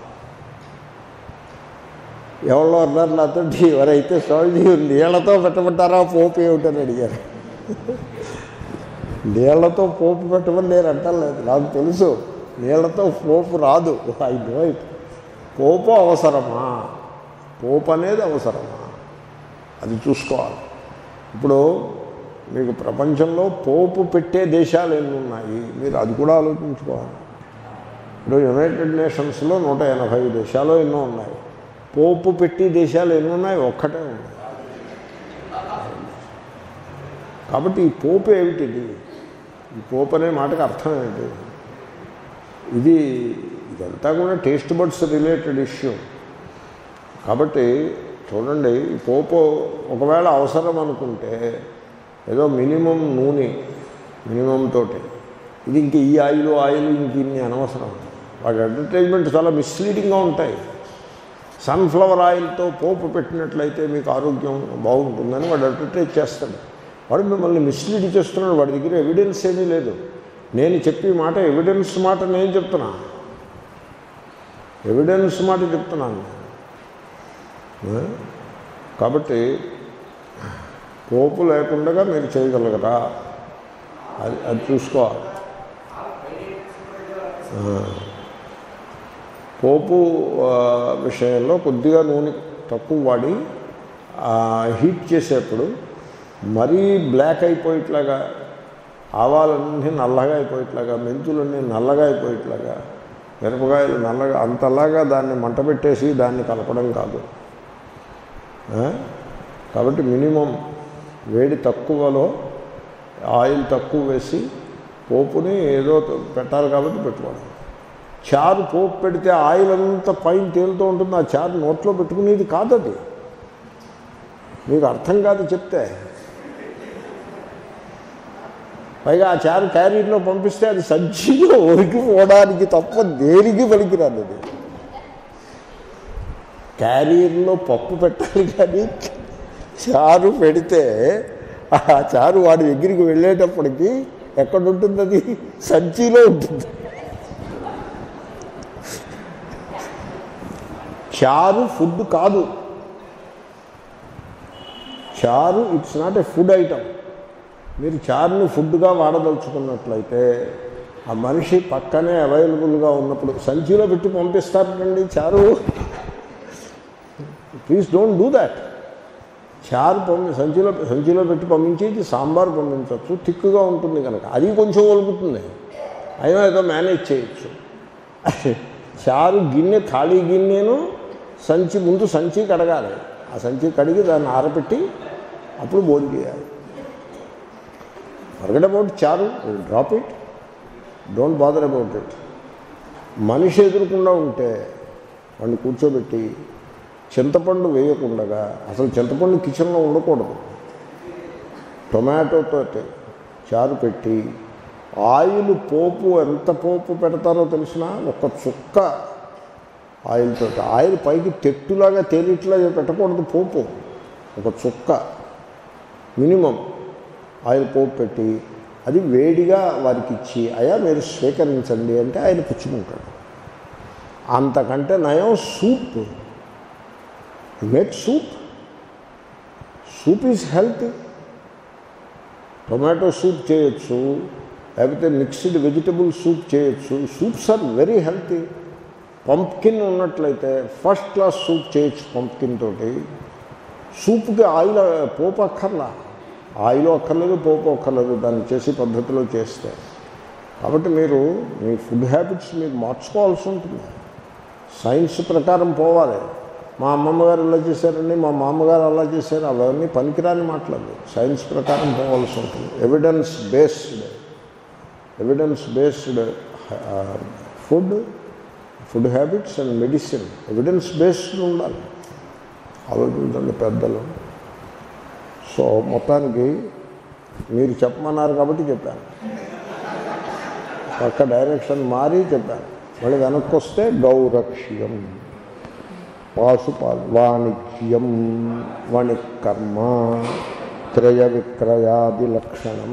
Speaker 1: ఎవరో అన్నారు నాతో ఎవరైతే స్వామిజీ నీళ్లతో పెట్టమంటారా పోపు ఏమిటని అడిగారు నీళ్లతో పోపు పెట్టమని నేను అంటలేదు నాకు తెలుసు నీళ్లతో పోపు రాదు ఐ నో ఇట్ పోపు అవసరమా పోపు అనేది అవసరమా అది చూసుకోవాలి ఇప్పుడు మీకు ప్రపంచంలో పోపు పెట్టే దేశాలు ఎన్ని ఉన్నాయి మీరు అది కూడా ఆలోచించుకోవాలి ఇప్పుడు యునైటెడ్ నేషన్స్లో నూట ఎనభై దేశాలు ఎన్నో ఉన్నాయి పోపు పెట్టి దేశాలు ఎన్ని ఉన్నాయి ఒక్కటే ఉన్నాయి కాబట్టి ఈ పోపు ఏమిటిది ఈ పోపు అనే మాటకు అర్థం ఏంటి ఇది ఇదంతా కూడా టేస్ట్ బడ్స్ రిలేటెడ్ ఇష్యూ కాబట్టి చూడండి ఈ పోపు ఒకవేళ అవసరం అనుకుంటే ఏదో మినిమం నూనె మినిమం తోటి ఇది ఇంక ఈ ఆయిల్ ఆయిల్ ఇంక ఇన్ని అనవసరం వాటి అడ్వర్టైజ్మెంట్ చాలా మిస్లీడింగ్గా ఉంటాయి సన్ఫ్లవర్ ఆయిల్తో పోపు పెట్టినట్లయితే మీకు ఆరోగ్యం బాగుంటుందని వాడు అడ్వర్టైజ్ చేస్తాడు వాడు మిమ్మల్ని మిస్లీడ్ చేస్తున్నాడు వాడి దగ్గర ఎవిడెన్స్ ఏమీ లేదు నేను చెప్పే మాట ఎవిడెన్స్ మాట నేను చెప్తున్నా ఎవిడెన్స్ మాట చెప్తున్నాను నేను. కాబట్టి పోపు లేకుండా మీరు చేయగలగరా అది అది చూసుకోవాలి ఆ. పోపు ఆ, విషయంలో కొద్దిగా నూనె తక్కువ వాడి ఆ, హీట్ చేసేప్పుడు మరీ బ్లాక్ అయిపోయేట్లాగా ఆవాలన్నీ నల్లగా అయిపోయేట్లాగా మెంతులన్నీ నల్లగా అయిపోయేట్లాగా మిరపకాయలు నల్లగా అంతలాగా దాన్ని మంట పెట్టేసి దాన్ని కలపడం కాదు ఆ? కాబట్టి మినిమం వేడి తక్కువలో ఆయిల్ తక్కువ వేసి పోపుని ఏదో పెట్టాలి కాబట్టి పెట్టుకోవడం చారు పోపు పెడితే ఆయిల్ అంతా పైన తేలుతూ ఉంటుంది ఆ చారు నోట్లో పెట్టుకునేది కాదు అది మీకు అర్థం కాదు చెప్తే పైగా ఆ చారు క్యారీర్లో పంపిస్తే అది సజ్జిలో ఒరికిపోవడానికి తప్ప దేనికి పనికిరాదు అది క్యారియర్లో పప్పు పెట్టాలి కానీ చారు పెడితే ఆ చారు వాడి దగ్గరికి వెళ్ళేటప్పటికి ఎక్కడ ఉంటుంది అది సంచిలో ఉంటుంది చారు ఫుడ్ కాదు చారు it's not a food item మీరు చారుని ఫుడ్గా వాడదలుచుకున్నట్లయితే ఆ మనిషి పక్కనే అవైలబుల్గా ఉన్నప్పుడు సంచిలో పెట్టి పంపిస్తారండి చారు ప్లీజ్ డోంట్ డూ దాట్ చారు పంపి సంచిలో సంచిలో పెట్టి పంపించేది సాంబార్ పంపించవచ్చు థిక్గా ఉంటుంది కనుక అది కొంచెం ఒలుగుతుంది అయినా ఏదో మేనేజ్ చేయొచ్చు చారు గిన్నె ఖాళీ గిన్నెను సంచి ముందు సంచి కడగాలి ఆ సంచి కడిగి దాన్ని ఆరబెట్టి అప్పుడు భోజనం చేయాలి forget about charu drop it don't bother about it మనిషి ఎదురకుండా ఉంటే వాడిని కూర్చోబెట్టి చింతపండు వేయకుండగా అసలు చింతపండు కిచెన్లో ఉండకూడదు టొమాటోతో చారు పెట్టి ఆయిల్ పోపు ఎంత పోపు పెడతారో తెలిసిన ఒక చుక్క ఆయిల్తో ఆయిల్ పైకి తెట్టులాగా తేలిట్లాగా పెట్టకూడదు పోపు ఒక చుక్క మినిమం ఆయిల్ పోపు పెట్టి అది వేడిగా వారికి ఇచ్చి అయా మీరు స్వీకరించండి అంటే ఆయన పుచ్చుకుంటాడు అంతకంటే నయం soup make soup soup is healthy tomato soup చేయొచ్చు లేకపోతే మిక్స్డ్ వెజిటబుల్ సూప్ చేయొచ్చు soups are very healthy pumpkin ఉన్నట్లయితే ఫస్ట్ క్లాస్ సూప్ చేయొచ్చు పంప్కిన్ తోటి సూప్కి ఆయిల్ పోపు అక్కర్లా ఆయిల్ అక్కర్లేదు పోపు అక్కర్లేదు దాన్ని చేసే పద్ధతిలో చేస్తే కాబట్టి మీరు మీ ఫుడ్ హ్యాబిట్స్ మీరు మార్చుకోవాల్సి ఉంటుంది సైన్స్ ప్రకారం పోవాలి మా అమ్మమ్మ గారు ఇలా చేశారండి మా మామగారు అలా చేశారు అవన్నీ పనికిరాని మాటలేదు సైన్స్ ప్రకారం పోవాల్సి ఉంటుంది evidence based evidence based food food habits and medicine evidence based ఉండాలి ఆలోచించండి పెద్దలు సో మొత్తానికి మీరు చెప్పమన్నారు కాబట్టి చెప్పాను పక్క డైరెక్షన్ మారి చెప్పాను మళ్ళీ వెనక్కి వస్తే గౌరక్ష్యం పాశుపాల్ వాణిజ్యం వణికర్మ క్రయ విక్రయాది లక్షణం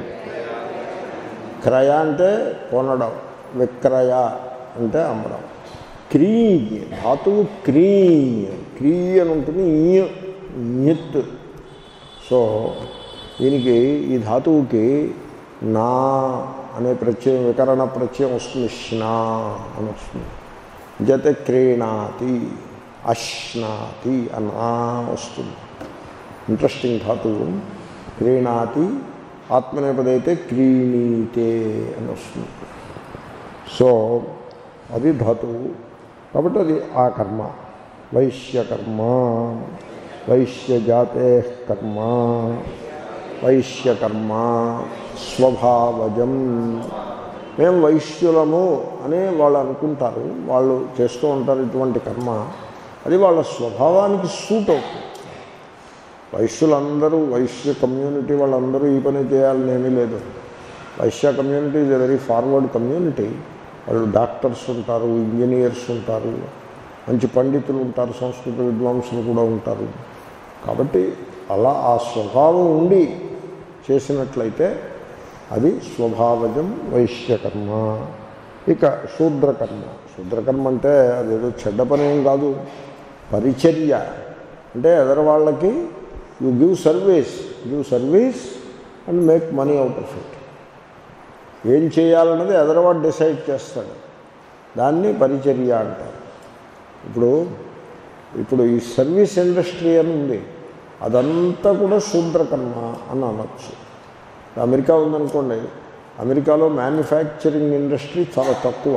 Speaker 1: క్రయ అంటే కొనడం విక్రయ అంటే అమ్మడం క్రీ ధాతువు క్రీ క్రీ అని ఉంటుంది ఇత్ సో దీనికి ఈ ధాతువుకి నా అనే ప్రత్యయం వికరణ ప్రత్యయం వస్తుంది స్నా అని వస్తుంది జత క్రీణాతి అశ్నాతి అన్నా వస్తుంది ఇంట్రెస్టింగ్ ధాతువు క్రీణాతి ఆత్మనేపదైతే క్రీణీతే అని వస్తుంది సో అది ధాతువు కాబట్టి అది ఆ కర్మ వైశ్యకర్మ వైశ్యజాతే కర్మ వైశ్యకర్మ స్వభావజం మేము వైశ్యులము అని వాళ్ళు అనుకుంటారు వాళ్ళు చేస్తూ ఉంటారు ఇటువంటి కర్మ అది వాళ్ళ స్వభావానికి సూట్ అవుతుంది వైశ్యులందరూ వైశ్య కమ్యూనిటీ వాళ్ళందరూ ఈ పని చేయాలని ఏమీ లేదు Vaishya community is a very forward community వాళ్ళు డాక్టర్స్ ఉంటారు ఇంజనీర్స్ ఉంటారు మంచి పండితులు ఉంటారు సంస్కృత విద్వాంసులు కూడా ఉంటారు కాబట్టి అలా ఆ స్వభావం ఉండి చేసినట్లయితే అది స్వభావజం వైశ్యకర్మ ఇక శూద్రకర్మ శూద్రకర్మ అంటే అదేదో చెడ్డ పని ఏం కాదు పరిచర్య అంటే ఎదరవాళ్ళకి you give service give service and make money out of it ఏం చేయాలన్నది ఎదరవాడు డిసైడ్ చేస్తాడు దాన్ని పరిచర్య అంటారు ఇప్పుడు ఇప్పుడు ఈ సర్వీస్ ఇండస్ట్రీ అని ఉంది అదంతా కూడా శూద్రకర్మ అని అనొచ్చు అమెరికా ఉందనుకోండి అమెరికాలో మ్యానుఫ్యాక్చరింగ్ ఇండస్ట్రీ చాలా తక్కువ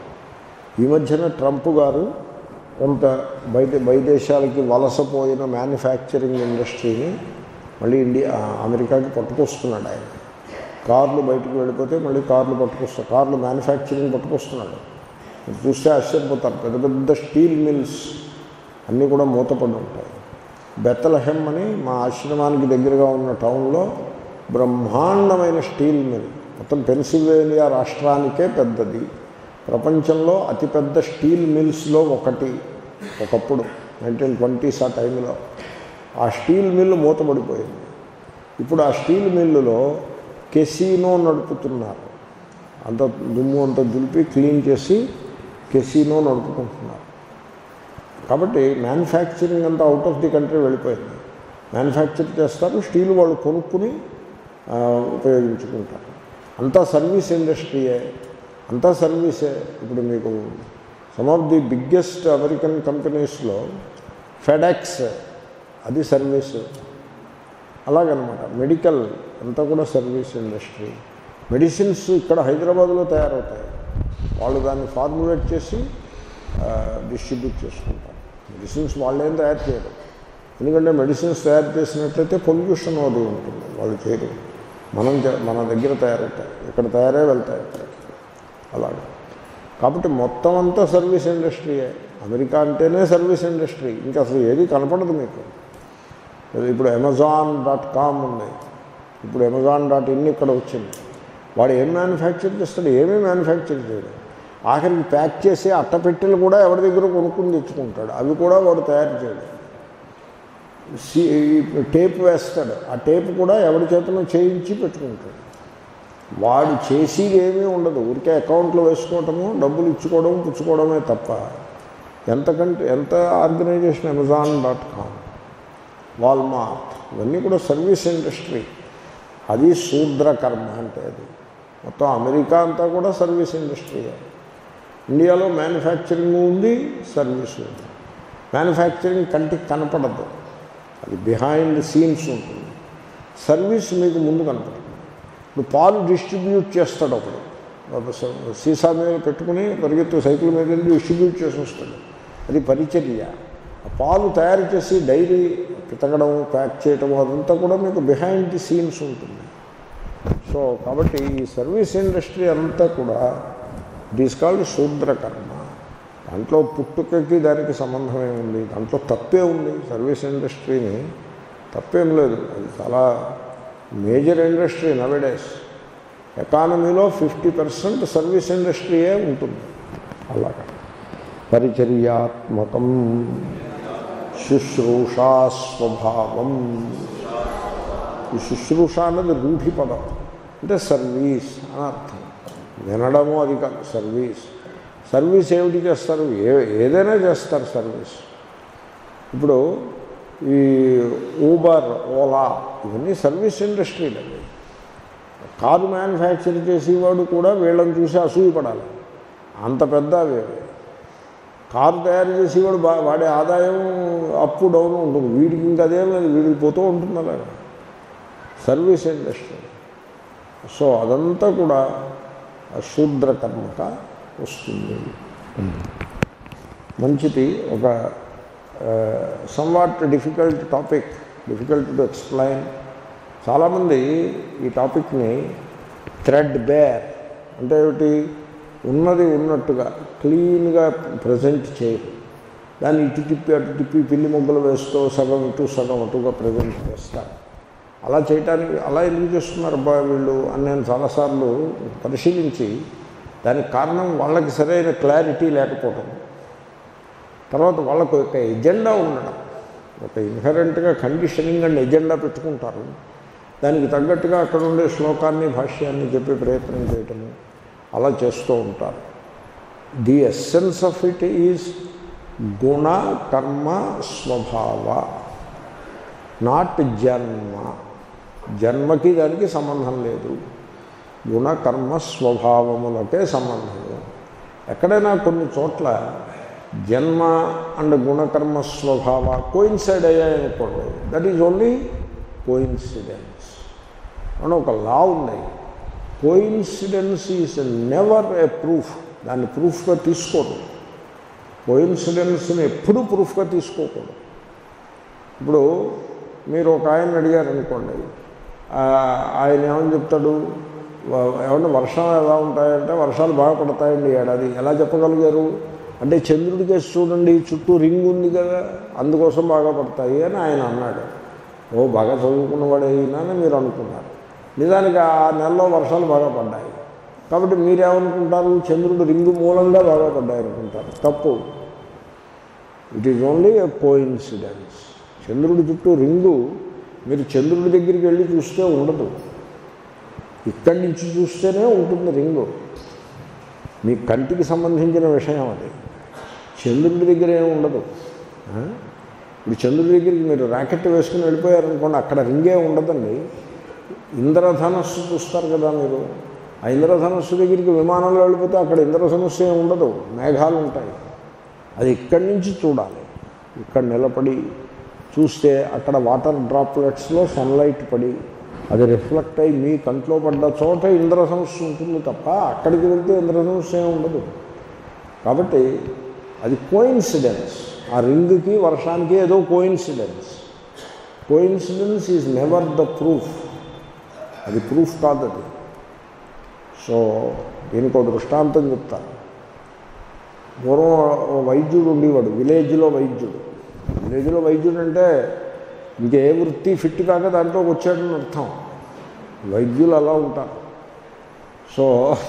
Speaker 1: ఈ మధ్యన ట్రంప్ గారు కొంత బయట బయదేశాలకి వలసపోయిన మ్యానుఫ్యాక్చరింగ్ ఇండస్ట్రీని మళ్ళీ ఇండియా అమెరికాకి పట్టుకొస్తున్నాడు ఆయన కార్లు బయటకు వెళ్ళిపోతే మళ్ళీ కార్లు పట్టుకొస్తాడు కార్లు మ్యానుఫ్యాక్చరింగ్ పట్టుకొస్తున్నాడు మీరు చూస్తే ఆశ్చర్యపోతారు పెద్ద పెద్ద స్టీల్ మిల్స్ అన్నీ కూడా మూతపడి ఉంటాయి బెత్తలహెమ్ అని మా ఆశ్రమానికి దగ్గరగా ఉన్న టౌన్లో బ్రహ్మాండమైన స్టీల్ మిల్ మొత్తం పెన్సిల్వేనియా రాష్ట్రానికే పెద్దది ప్రపంచంలో అతిపెద్ద స్టీల్ మిల్స్లో ఒకటి ఒకప్పుడు నైన్టీన్ ట్వంటీస్ ఆ టైంలో ఆ స్టీల్ మిల్లు మూతపడిపోయింది ఇప్పుడు ఆ స్టీల్ మిల్లులో కెసీనో నడుపుతున్నారు అంత దుమ్ము అంత దులిపి క్లీన్ చేసి కెసీనో నడుపుకుంటున్నారు కాబట్టి మ్యానుఫ్యాక్చరింగ్ అంతా అవుట్ ఆఫ్ ది కంట్రీ వెళ్ళిపోయింది మ్యానుఫ్యాక్చర్ చేస్తారు స్టీల్ వాళ్ళు కొనుక్కుని ఆ, ఉపయోగించుకుంటారు అంతా సర్వీస్ ఇండస్ట్రీయే అంతా సర్వీసే ఇప్పుడు మీకు some of the biggest American కంపెనీస్లో ఫెడెక్స్ అది సర్వీసు అలాగనమాట మెడికల్ అంతా కూడా సర్వీస్ ఇండస్ట్రీ మెడిసిన్స్ ఇక్కడ హైదరాబాద్లో తయారవుతాయి వాళ్ళు దాన్ని ఫార్ములేట్ చేసి డిస్ట్రిబ్యూట్ చేసుకుంటారు మెడిసిన్స్ వాళ్ళేం తయారు చేయరు ఎందుకంటే మెడిసిన్స్ తయారు చేసినట్లయితే పొల్యూషన్ అది ఉంటుంది వాళ్ళు చేయరు మనం చే- మన దగ్గర తయారవుతాయి ఇక్కడ తయారే వెళ్తాయి ఇక్కడికి అలాగే కాబట్టి మొత్తం అంతా సర్వీస్ ఇండస్ట్రీయే అమెరికా అంటేనే సర్వీస్ ఇండస్ట్రీ ఇంకా అసలు ఏది కనపడదు మీకు ఇప్పుడు అమెజాన్ డాట్ కామ్ ఉంది ఇప్పుడు అమెజాన్ డాట్ ఇన్ ఇక్కడ వచ్చింది వాడు ఏం మ్యానుఫ్యాక్చర్ చేస్తాడు ఏమీ మ్యానుఫ్యాక్చర్ చేయడు ఆఖరికి ప్యాక్ చేసి అట్టపెట్టెలు కూడా ఎవరి దగ్గర కొనుక్కుని తెచ్చుకుంటాడు అవి కూడా వాడు తయారు చేయడు సి టేప్ వేస్తాడు ఆ టేప్ కూడా ఎవరి చేతనో చేయించి పెట్టుకుంటాడు వాడు చేసేది ఏమీ ఉండదు ఊరికే అకౌంట్లో వేసుకోవటము డబ్బులు ఇచ్చుకోవడం పుచ్చుకోవడమే తప్ప ఎంతకంటే ఎంత organisation Amazon dot com Walmart ఇవన్నీ కూడా సర్వీస్ ఇండస్ట్రీ అది శూద్ర కర్మ అంటే అది మొత్తం అమెరికా అంతా కూడా సర్వీస్ ఇండస్ట్రీయే ఇండియాలో మ్యానుఫ్యాక్చరింగ్ ఉంది సర్వీస్ ఉంది మ్యానుఫ్యాక్చరింగ్ కంటికి కనపడదు అది బిహైండ్ సీన్స్ ఉంటుంది సర్వీస్ మీకు ముందు కనపడుతుంది ఇప్పుడు పాలు డిస్ట్రిబ్యూట్ చేస్తాడు ఒకడు ఒక స- సీసా మీద పెట్టుకుని పరిగెత్తు సైకిల్ మీద వెళ్ళి డిస్ట్రిబ్యూట్ చేసి వస్తాడు అది పరిచర్య ఆ పాలు తయారు చేసి డైరీ పితకడం ప్యాక్ చేయడం అదంతా కూడా మీకు బిహైండ్ ది సీన్స్ ఉంటుంది సో కాబట్టి ఈ సర్వీస్ ఇండస్ట్రీ అంతా కూడా ఇట్ ఈస్ కాల్డ్ శూద్ర కర్మ దాంట్లో పుట్టుకకి దానికి సంబంధం ఏముంది దాంట్లో తప్పే ఉంది సర్వీస్ ఇండస్ట్రీని తప్పేం లేదు అది చాలా మేజర్ ఇండస్ట్రీ నవడేస్ ఎకానమీలో ఫిఫ్టీ పర్సెంట్ సర్వీస్ ఇండస్ట్రీయే ఉంటుంది అలాగా పరిచర్యాత్మకం శుశ్రూషా స్వభావం ఈ శుశ్రూష అన్నది రూఢి పదం అంటే సర్వీస్ అని అర్థం వినడము అది కాదు సర్వీస్ సర్వీస్ ఏమిటి చేస్తారు ఏ ఏదైనా చేస్తారు సర్వీస్ ఇప్పుడు ఈ ఊబర్ ఓలా ఇవన్నీ సర్వీస్ ఇండస్ట్రీలు అండి కారు మ్యానుఫ్యాక్చర్ చేసేవాడు కూడా వీళ్ళని చూసి అసూయపడాలి అంత పెద్ద అవి అవి. కారు తయారు చేసేవాడు బా వాడే ఆదాయం అప్ డౌన్ ఉంటుంది వీడికి ఇంకా అదేం లేదు వీడికి పోతూ ఉంటుంది అలాగా సర్వీస్ ఇండస్ట్రీ సో అదంతా కూడా శూద్ర కర్మక వస్తుంది మంచిది ఒక somewhat difficult topic difficult to explain చాలామంది ఈ టాపిక్ని థ్రెడ్ బేర్ అంటే ఏమిటి ఉన్నది ఉన్నట్టుగా క్లీన్గా ప్రజెంట్ చేయరు దాన్ని ఇటు తిప్పి అటు తిప్పి పిల్లి మొగ్గలు వేస్తూ సగం ఇటు సగం అటుగా ప్రజెంట్ చేస్తారు అలా చేయటానికి అలా ఎందుకు చేస్తున్నారు అబ్బా వీళ్ళు అని నేను చాలాసార్లు పరిశీలించి దానికి కారణం వాళ్ళకి సరైన క్లారిటీ లేకపోవటం తర్వాత వాళ్ళకు ఒక ఎజెండా ఉండడం ఒక ఇన్హరెంట్గా కండిషనింగ్ అండ్ ఎజెండా పెట్టుకుంటారు దానికి తగ్గట్టుగా అక్కడ ఉండే శ్లోకాన్ని భాష్యాన్ని చెప్పే ప్రయత్నం చేయటము అలా చేస్తూ ఉంటారు the essence of it is గుణ కర్మ స్వభావ నాట్ జన్మ జన్మకి దానికి సంబంధం లేదు గుణ కర్మ స్వభావములకే సంబంధం ఎక్కడైనా కొన్ని చోట్ల జన్మ అండ్ గుణకర్మ స్వభావ కోయిన్సైడ్ అయ్యాయనుకోండి దట్ ఈజ్ ఓన్లీ కోయిన్సిడెన్స్ అని ఒక లా ఉంది coincidence is never a proof దాన్ని ప్రూఫ్గా తీసుకోరు కోయిన్సిడెన్స్ని ఎప్పుడూ ప్రూఫ్గా తీసుకోకూడదు ఇప్పుడు మీరు ఒక ఆయన అడిగారు అనుకోండి ఆ, ఆయన ఏమని చెప్తాడు వ- ఏమన్నా వర్షాలు ఎలా ఉంటాయంటే వర్షాలు బాగా పడతాయండి ఈ ఏడాది ఎలా చెప్పగలిగారు అంటే చంద్రుడి కేసు చూడండి చుట్టూ రింగ్ ఉంది కదా అందుకోసం బాగా పడతాయి అని ఆయన అన్నాడు ఓ బాగా చదువుకున్నవాడు అయినా అని మీరు అనుకున్నారు నిజానికి ఆ నెలలో వర్షాలు బాగా పడ్డాయి కాబట్టి మీరేమనుకుంటారు చంద్రుడు రింగు మూలంగా బాగా పడ్డాయి అనుకుంటారు తప్పు it is only a coincidence చంద్రుడి చుట్టూ రింగు మీరు చంద్రుడి దగ్గరికి వెళ్ళి చూస్తే ఉండదు ఇక్కడి నుంచి చూస్తేనే ఉంటుంది రింగు మీ కంటికి సంబంధించిన విషయం అది చంద్రుడి దగ్గర ఏమి ఉండదు ఆ? ఇప్పుడు చంద్రుడి దగ్గరికి మీరు ర్యాకెట్ వేసుకుని వెళ్ళిపోయారనుకోండి అక్కడ రింగే ఉండదండి ఇంద్రధనస్సు చూస్తారు కదా మీరు ఆ ఇంద్రధనస్సు దగ్గరికి విమానంలో వెళ్ళిపోతే అక్కడ ఇంద్రధనస్సు ఏమి ఉండదు మేఘాలు ఉంటాయి అది ఇక్కడి నుంచి చూడాలి ఇక్కడ నిలబడి చూస్తే అక్కడ వాటర్ డ్రాప్లెట్స్లో సన్లైట్ పడి అది రిఫ్లెక్ట్ అయ్యి మీ కంట్లో పడ్డ చోట ఇంద్రధనుస్సు ఉంటుంది తప్ప అక్కడికి వెళ్తే ఇంద్రధనుస్సు ఏమి ఉండదు కాబట్టి అది కోయిన్సిడెన్స్ ఆ రింగ్కి వర్షానికి ఏదో coincidence coincidence is never the proof అది ప్రూఫ్ కాదు అది సో దీనికి ఒక దృష్టాంతం చెప్తాను పూర్వం ఓ వైద్యుడు ఉండేవాడు విలేజ్లో వైద్యుడు విలేజ్లో వైద్యుడు అంటే ఇంకే వృత్తి ఫిట్ కాక దాంట్లో వచ్చాడని అర్థం వైద్యులు అలా ఉంటారు సో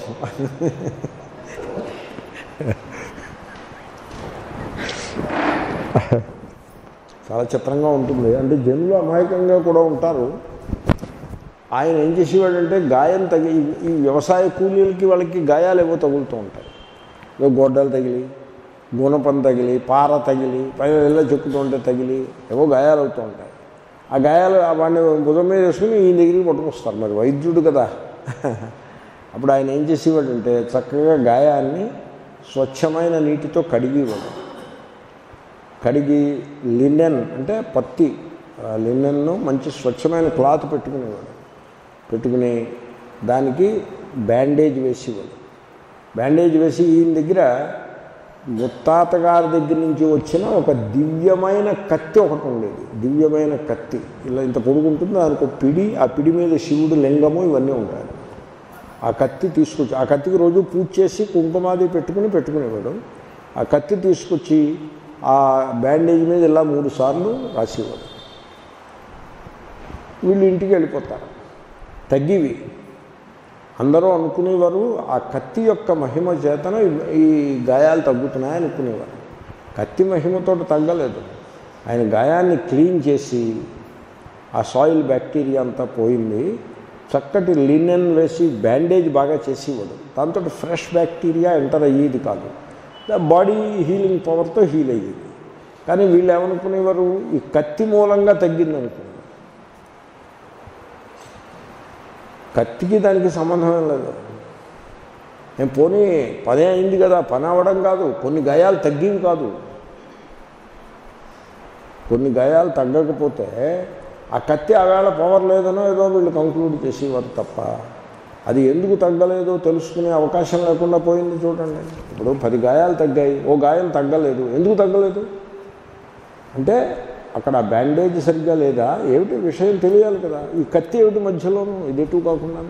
Speaker 1: చాలా చిత్రంగా ఉంటుంది అంటే జనులు అమాయకంగా కూడా ఉంటారు ఆయన ఏం చేసేవాడంటే గాయం తగి ఈ- ఈ వ్యవసాయ కూలీలకి వాళ్ళకి గాయాలు ఏవో తగులుతూ ఉంటాయి ఏవో గొడ్డలు తగిలి గుణపం తగిలి పార తగిలి పైన ఇళ్ళ చెక్కుతూ ఉంటే తగిలి ఏవో గాయాలు అవుతూ ఉంటాయి ఆ గాయాలు వాడిని భుజం మీద వేసుకుని ఈ దగ్గరికి పట్టుకొస్తారు మరి వైద్యుడు కదా అప్పుడు ఆయన ఏం చేసేవాడంటే చక్కగా గాయాన్ని స్వచ్ఛమైన నీటితో కడిగేవాడు కడిగి లినెన్ అంటే పత్తి ఆ లినెన్ను మంచి స్వచ్ఛమైన క్లాత్ పెట్టుకునేవాడు పెట్టుకుని దానికి బ్యాండేజ్ వేసేవాడు బ్యాండేజ్ వేసి ఈయన దగ్గర ముత్తాత గారి దగ్గర నుంచి వచ్చిన ఒక దివ్యమైన కత్తి ఒకటి ఉండేది దివ్యమైన కత్తి ఇలా ఇంత పొడుగుంటుంది దానికి ఒక పిడి ఆ పిడి మీద శివుడు లింగము ఇవన్నీ ఉంటాయి ఆ కత్తి తీసుకొచ్చి ఆ కత్తికి రోజు పూజ చేసి కుంకుమాది పెట్టుకుని పెట్టుకునేవాడు ఆ కత్తి తీసుకొచ్చి ఆ బ్యాండేజ్ మీద ఇలా మూడు సార్లు రాసేవాడు వీళ్ళు ఇంటికి వెళ్ళిపోతారు తగ్గివి అందరూ అనుకునేవారు ఆ కత్తి యొక్క మహిమ చేతన ఈ- ఈ గాయాలు తగ్గుతున్నాయి అనుకునేవారు కత్తి మహిమతో తగ్గలేదు ఆయన గాయాన్ని క్లీన్ చేసి ఆ సాయిల్ బ్యాక్టీరియా అంతా పోయింది చక్కటి లినెన్ వేసి బ్యాండేజ్ బాగా చేసేవాడు దాంతో ఫ్రెష్ బ్యాక్టీరియా ఎంటర్ అయ్యేది కాదు బాడీ హీలింగ్ పవర్తో హీల్ అయ్యేది కానీ వీళ్ళు ఏమనుకునేవారు ఈ కత్తి మూలంగా తగ్గింది అనుకున్నారు కత్తికి దానికి సంబంధం ఏం లేదు నేను పోనీ పని అయింది కదా పని అవ్వడం కాదు కొన్ని గాయాలు తగ్గివి కాదు కొన్ని గాయాలు తగ్గకపోతే ఆ కత్తి ఆవేళ పవర్ లేదనో ఏదో వీళ్ళు కంక్లూడ్ చేసేవారు తప్ప అది ఎందుకు తగ్గలేదో తెలుసుకునే అవకాశం లేకుండా పోయింది చూడండి ఇప్పుడు పది గాయాలు తగ్గాయి ఓ గాయం తగ్గలేదు ఎందుకు తగ్గలేదు అంటే అక్కడ ఆ బ్యాండేజ్ సరిగ్గా లేదా ఏమిటి విషయం తెలియాలి కదా ఈ కత్తి ఏమిటి మధ్యలోనూ ఇది ఎటు కాకుండా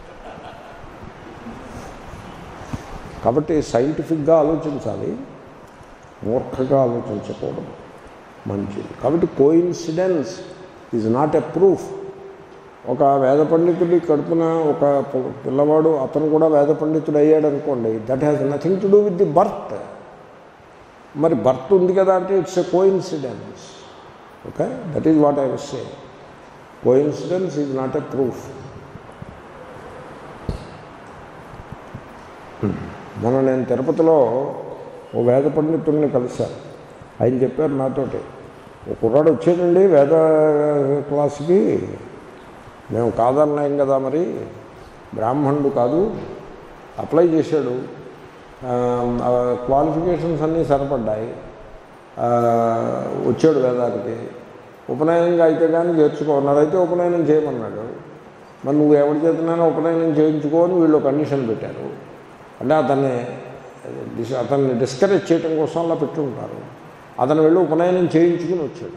Speaker 1: కాబట్టి సైంటిఫిక్గా ఆలోచించాలి మూర్ఖగా ఆలోచించకూడదు మంచిది కాబట్టి coincidence is not a proof ఒక వేద పండితుడి కడుపున ఒక ప- పిల్లవాడు అతను కూడా వేద పండితుడు అయ్యాడు అనుకోండి that has nothing to do with the birth మరి బర్త్ ఉంది కదా అంటే it's a coincidence okay that is what I wish say coincidence is not a proof మొన్న నేను తిరుపతిలో ఓ వేద పండితుడిని కలిశాను ఆయన చెప్పారు నాతోటి ఒక కుర్రాడు వచ్చాడండి వేద క్లాస్కి మేము కాదనలేం కదా మరి బ్రాహ్మణుడు కాదు అప్లై చేశాడు క్వాలిఫికేషన్స్ అన్నీ సరిపడ్డాయి ఆ, వచ్చాడు వేదానికి ఉపనయనంగా అయితే కానీ చేర్చుకోన్నారు అయితే ఉపనయనం చేయమన్నాడు మరి నువ్వు ఎవరి చేతనైనా ఉపనయనం చేయించుకో అని వీళ్ళు కండిషన్ పెట్టారు అంటే అతన్ని డిస్- అతన్ని డిస్కరేజ్ చేయడం కోసం అలా పెట్టుకుంటారు అతను వెళ్ళి ఉపనయనం చేయించుకుని వచ్చాడు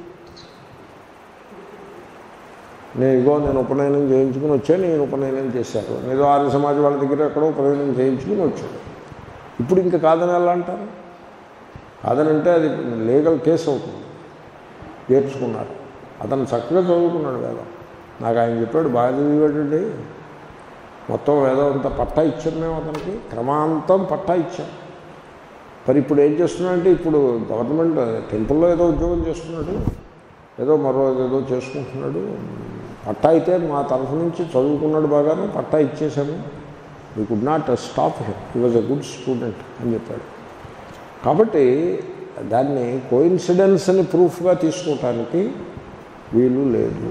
Speaker 1: నేను ఇగో నేను ఉపనయనం చేయించుకుని వచ్చాను నేను ఉపనయనం చేశాను ఏదో ఆర్య సమాజ్ వాళ్ళ దగ్గర ఎక్కడో ఉపనయనం చేయించుకుని వచ్చాడు ఇప్పుడు ఇంకా కాదని ఎలా అంటారు కాదనంటే అది లీగల్ కేసు అవుతుంది చేర్చుకున్నారు అతను చక్కగా చదువుకున్నాడు వేదం నాకు ఆయన చెప్పాడు బాగా చదివాడండి మొత్తం వేదం అంతా పట్టా ఇచ్చాం మేము అతనికి క్రమాంతం పట్టా ఇచ్చాం మరి ఇప్పుడు ఏం చేస్తున్నాడంటే ఇప్పుడు గవర్నమెంట్ టెంపుల్లో ఏదో ఉద్యోగం చేస్తున్నాడు ఏదో మరో ఏదో చేసుకుంటున్నాడు పట్టా అయితే మా తరఫు నుంచి చదువుకున్నాడు బాగానే పట్టా ఇచ్చేసాము we could not stop him he was a good student అని చెప్పాడు కాబట్టి దాన్ని కోయిన్సిడెన్స్ అని ప్రూఫ్గా తీసుకోవటానికి వీలు లేదు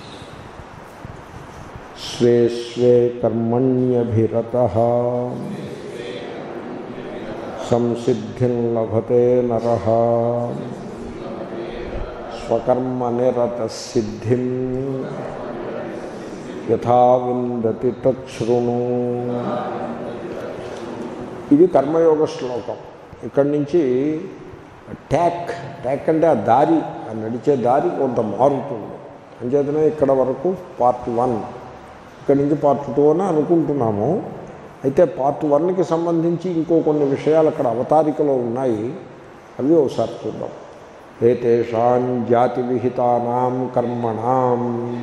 Speaker 1: స్వే స్వే కర్మణ్యభిరత సంసిద్ధిం లభతే నర స్వకర్మ నిరత సిద్ధిం యథా విందతి తృణు ఇది కర్మయోగ శ్లోకం ఇక్కడి నుంచి ట్యాక్ ట్యాక్ అంటే ఆ దారి ఆ నడిచే దారి కొంత మారుతుంది అంచేతనే ఇక్కడ వరకు పార్ట్ వన్ ఇక్కడి నుంచి పార్ట్ టూ అని అనుకుంటున్నాము అయితే పార్ట్ వన్కి సంబంధించి ఇంకో కొన్ని విషయాలు అక్కడ అవతారికలో ఉన్నాయి అవి ఒకసారి చూద్దాం ఏతేషాం జాతి విహితానాం కర్మణాం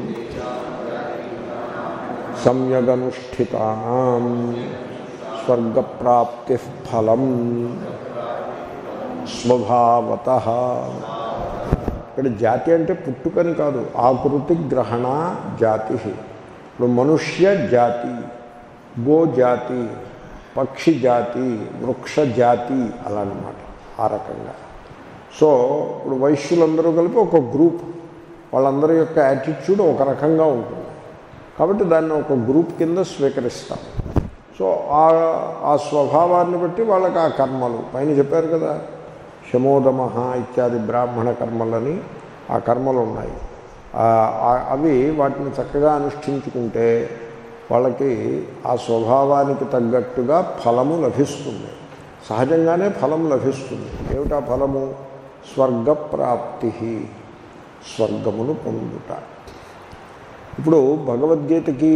Speaker 1: సమ్యగనుష్ఠితానాం స్వర్గప్రాప్తి ఫలం స్వభావత ఇక్కడ జాతి అంటే పుట్టుకని కాదు ఆకృతి గ్రహణ జాతి ఇప్పుడు మనుష్య జాతి గో జాతి పక్షి జాతి వృక్ష జాతి అలా అన్నమాట ఆ రకంగా సో ఇప్పుడు వైశ్యులందరూ కలిపి ఒక గ్రూప్ వాళ్ళందరి యొక్క యాటిట్యూడ్ ఒక రకంగా ఉంటుంది కాబట్టి దాన్ని ఒక గ్రూప్ కింద స్వీకరిస్తాం సో ఆ ఆ స్వభావాన్ని బట్టి వాళ్ళకి ఆ కర్మలు పైన చెప్పారు కదా శమోదమ ఇత్యాది బ్రాహ్మణ కర్మలని ఆ కర్మలు ఉన్నాయి ఆ- ఆ- అవి వాటిని చక్కగా అనుష్ఠించుకుంటే వాళ్ళకి ఆ స్వభావానికి తగ్గట్టుగా ఫలము లభిస్తుంది సహజంగానే ఫలం లభిస్తుంది ఏమిటా ఫలము స్వర్గప్రాప్తి స్వర్గమును పొందుట ఇప్పుడు భగవద్గీతకి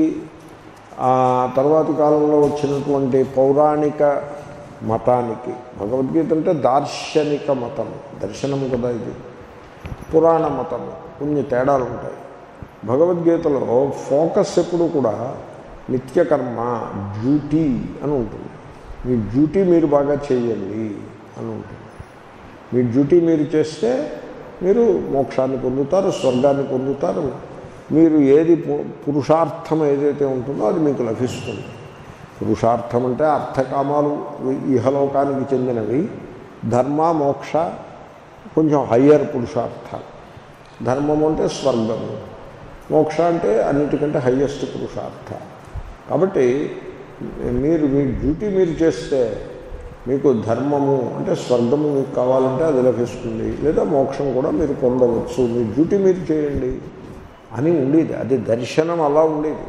Speaker 1: ఆ తర్వాతి కాలంలో వచ్చినటువంటి పౌరాణిక మతానికి భగవద్గీత అంటే దార్శనిక మతం దర్శనము కదా ఇది పురాణ మతము కొన్ని తేడాలు ఉంటాయి భగవద్గీతలో ఫోకస్ ఎప్పుడు కూడా నిత్యకర్మ డ్యూటీ అని ఉంటుంది మీ డ్యూటీ మీరు బాగా చేయండి అని ఉంటుంది మీ డ్యూటీ మీరు చేస్తే మీరు మోక్షాన్ని పొందుతారు స్వర్గాన్ని పొందుతారు మీరు ఏది పు- పురుషార్థం ఏదైతే ఉంటుందో అది మీకు లభిస్తుంది పురుషార్థం అంటే అర్థకామాలు ఇహలోకానికి చెందినవి ధర్మ మోక్ష కొంచెం హయ్యర్ పురుషార్థాలు ధర్మం అంటే స్వర్గము మోక్ష అంటే అన్నిటికంటే హయ్యెస్ట్ పురుషార్థ కాబట్టి మీరు మీ డ్యూటీ మీరు చేస్తే మీకు ధర్మము అంటే స్వర్గము మీకు కావాలంటే అది లభిస్తుంది లేదా మోక్షం కూడా మీరు పొందవచ్చు మీ డ్యూటీ మీరు చేయండి అని ఉండేది అది దర్శనం అలా ఉండేది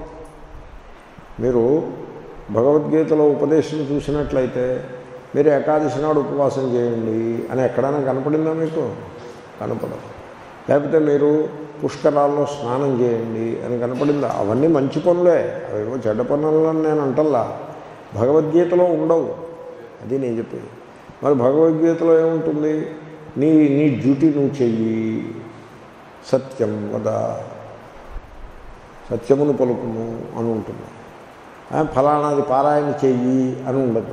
Speaker 1: మీరు భగవద్గీతలో ఉపదేశం చూసినట్లయితే మీరు ఏకాదశి నాడు ఉపవాసం చేయండి అని ఎక్కడైనా కనపడిందా మీకు కనపడదు లేకపోతే మీరు పుష్కరాల్లో స్నానం చేయండి అని కనపడిందా అవన్నీ మంచి పనులే అవేవో చెడ్డ పనులని నేను అంటల్లా భగవద్గీతలో ఉండవు అది నేను చెప్పేది మరి భగవద్గీతలో ఏముంటుంది నీ నీ డ్యూటీ నువ్వు చెయ్యి సత్యం వద సత్యమును పలుకుము అని ఉంటుంది ఆ, ఫలానాది పారాయణ చెయ్యి అని ఉండదు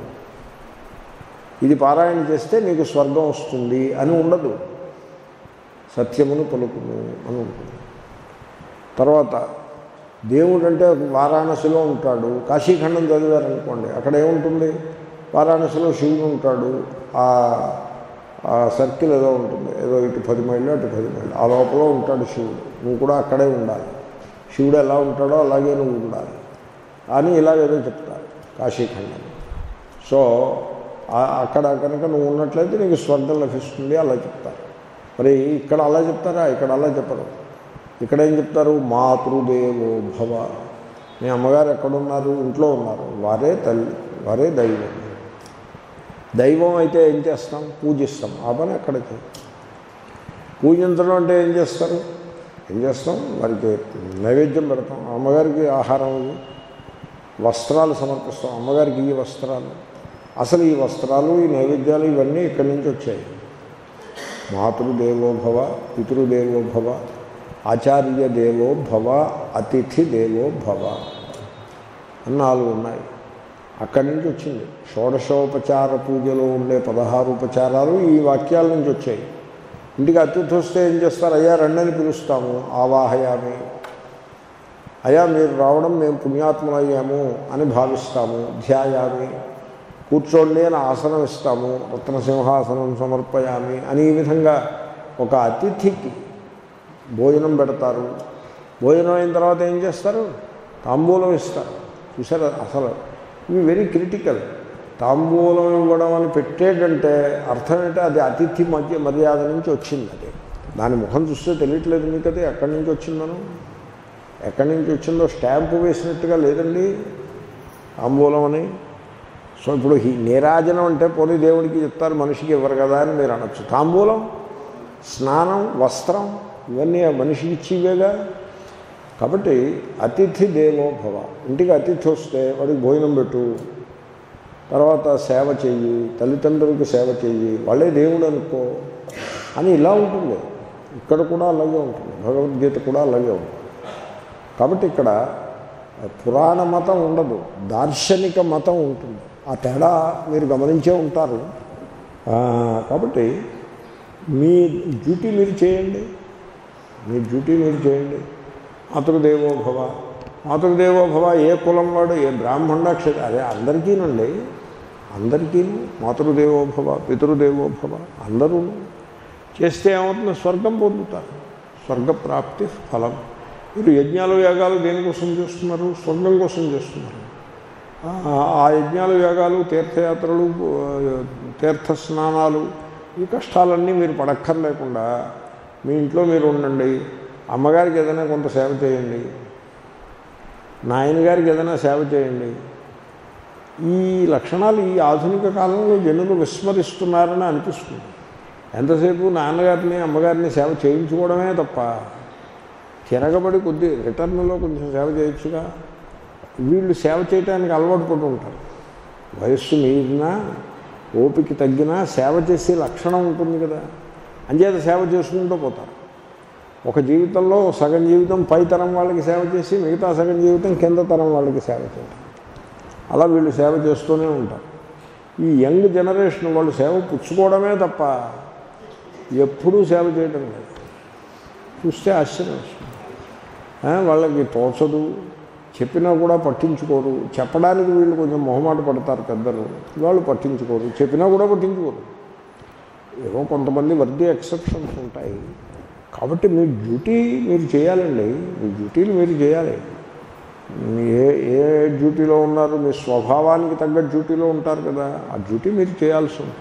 Speaker 1: ఇది పారాయణ చేస్తే నీకు స్వర్గం వస్తుంది అని ఉండదు సత్యమును పలుకుము అని ఉంటుంది తర్వాత దేవుడు అంటే వారాణసిలో ఉంటాడు కాశీఖండం చదివారనుకోండి అక్కడ ఏముంటుంది వారాణసిలో శివుడు ఉంటాడు ఆ ఆ సర్కిల్ ఏదో ఉంటుంది ఏదో ఇటు పది మైళ్ళు అటు పది మైళ్ళు ఆ లోపల ఉంటాడు శివుడు నువ్వు కూడా అక్కడే ఉండాలి శివుడు ఎలా ఉంటాడో అలాగే నువ్వు ఉండాలి అని ఇలాగేదో చెప్తారు కాశీఖండం సో ఆ- అక్కడ కనుక నువ్వు ఉన్నట్లయితే నీకు స్వర్గం లభిస్తుంది అలా చెప్తారు మరి ఇక్కడ అలా చెప్తారా ఇక్కడ అలా చెప్పరు ఇక్కడ ఏం చెప్తారు మాతృదేవో భవ మీ అమ్మగారు ఎక్కడున్నారు ఇంట్లో ఉన్నారు వారే తల్లి వారే దైవం దైవం అయితే ఏం చేస్తాం పూజిస్తాం ఆ పని అక్కడ చేయం పూజించడం అంటే ఏం చేస్తారు ఏం చేస్తాం వారికి నైవేద్యం పెడతాం అమ్మగారికి ఆహారం ఇవి వస్త్రాలు సమర్పిస్తాం అమ్మగారికి ఈ వస్త్రాలు అసలు ఈ వస్త్రాలు ఈ నైవేద్యాలు ఇవన్నీ ఇక్కడి నుంచి వచ్చాయి మాతృదేవో భవ పితృదేవో భవ ఆచార్య దేవో భవ అతిథి దేవో భవ అని నాలుగు ఉన్నాయి అక్కడి నుంచి వచ్చింది షోడశోపచార పూజలో ఉండే పదహారు ఉపచారాలు ఈ వాక్యాల నుంచి వచ్చాయి ఇంటికి అతిథి వస్తే ఏం చేస్తారు అయ్యా రండని పిలుస్తాము ఆవాహయామి అయ్యా మీరు రావడం మేము పుణ్యాత్ములయ్యాము అని భావిస్తాము ధ్యాయామి కూర్చోండి అని ఆసనం ఇస్తాము రత్నసింహాసనం సమర్పయామి అని ఈ విధంగా ఒక అతిథికి భోజనం పెడతారు భోజనం అయిన తర్వాత ఏం చేస్తారు తాంబూలం ఇస్తారు చూసారా అసలు ఇవి వెరీ క్రిటికల్ తాంబూలం ఇవ్వడం అని పెట్టేటంటే అర్థం ఏంటంటే అది అతిథి మధ్య మర్యాద నుంచి వచ్చింది అది దాని ముఖం చూస్తే తెలియట్లేదు మీకు అది ఎక్కడి నుంచి వచ్చిందను ఎక్కడి నుంచి వచ్చిందో స్టాంపు వేసినట్టుగా లేదండి తాంబూలం అని సో ఇప్పుడు ఈ నీరాజనం అంటే పోనీ దేవుడికి చెప్తారు మనిషికి ఇవ్వరు కదా అని మీరు అనొచ్చు తాంబూలం స్నానం వస్త్రం ఇవన్నీ ఆ మనిషికి ఇచ్చివేగా కాబట్టి అతిథి దేవో భవ ఇంటికి అతిథి వస్తే వాడికి భోజనం పెట్టు తర్వాత సేవ చెయ్యి తల్లిదండ్రులకు సేవ చెయ్యి వాళ్ళే దేవుడు అనుకో అని ఇలా ఉంటుంది ఇక్కడ కూడా అలాగే ఉంటుంది భగవద్గీత కూడా అలాగే ఉంటుంది కాబట్టి ఇక్కడ పురాణ మతం ఉండదు దార్శనిక మతం ఉంటుంది ఆ తేడా మీరు గమనించే ఉంటారు ఆ, కాబట్టి మీ డ్యూటీ మీరు చేయండి మీ డ్యూటీ మీరు చేయండి మాతృదేవో భవ మాతృదేవో భవ ఏ కులం వాడు ఏ బ్రాహ్మణ క్షత్ర అదే అందరికీనండి అందరికీ మాతృదేవో భవ పితృదేవో భవ అందరూ చేస్తే ఏమవుతుంది స్వర్గం పొందుతారు స్వర్గప్రాప్తి ఫలం మీరు యజ్ఞాలు యాగాలు దేనికోసం చేస్తున్నారు స్వర్గం కోసం చేస్తున్నారు ఆ- ఆ యజ్ఞాలు యాగాలు తీర్థయాత్రలు ఆ, తీర్థ స్నానాలు ఈ కష్టాలన్నీ మీరు పడక్కర్లేకుండా మీ ఇంట్లో మీరు ఉండండి అమ్మగారికి ఏదైనా కొంత సేవ చేయండి నాయనగారికి ఏదైనా సేవ చేయండి ఈ లక్షణాలు ఈ ఆధునిక కాలంలో జనులు విస్మరిస్తున్నారని అనిపిస్తుంది ఎంతసేపు నాన్నగారిని అమ్మగారిని సేవ చేయించుకోవడమే తప్ప తిరగబడి కొద్ది రిటర్న్లో కొంచెం సేవ చేయొచ్చుగా వీళ్ళు సేవ చేయడానికి అలవాటు పడి ఉంటారు వయస్సు మీరినా ఓపిక తగ్గినా సేవ చేసే లక్షణం ఉంటుంది కదా అంచేత సేవ చేసుకుంటూ పోతారు ఒక జీవితంలో సగం జీవితం పై తరం వాళ్ళకి సేవ చేసి మిగతా సగం జీవితం కింద తరం వాళ్ళకి సేవ చేయడం అలా వీళ్ళు సేవ చేస్తూనే ఉంటారు ఈ యంగ్ జనరేషన్ వాళ్ళు సేవ పుచ్చుకోవడమే తప్ప ఎప్పుడూ సేవ చేయడం లేదు చూస్తే ఆశ్చర్యం వస్తుంది ఆ, వాళ్ళకి తోచదు చెప్పినా కూడా పట్టించుకోరు చెప్పడానికి వీళ్ళు కొంచెం మొహమాట పడతారు పెద్దలు వాళ్ళు పట్టించుకోరు చెప్పినా కూడా పట్టించుకోరు ఏవో కొంతమంది వర్ది ఎక్సెప్షన్స్ ఉంటాయి కాబట్టి మీ డ్యూటీ మీరు చేయాలండి మీ డ్యూటీలు మీరు చేయాలి మీ ఏ ఏ డ్యూటీలో ఉన్నారు మీ స్వభావానికి తగ్గ డ్యూటీలో ఉంటారు కదా ఆ డ్యూటీ మీరు చేయాల్సి ఉంటుంది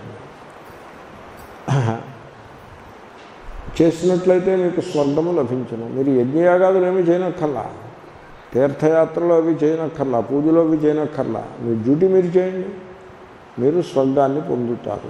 Speaker 1: చేసినట్లయితే మీకు స్వర్గము లభించను మీరు యజ్ఞయాగాదులు ఏమీ చేయనక్కర్లా తీర్థయాత్రలు అవి చేయనక్కర్లా పూజలు అవి చేయనక్కర్లా మీ డ్యూటీ మీరు చేయండి మీరు స్వర్గాన్ని పొందుతారు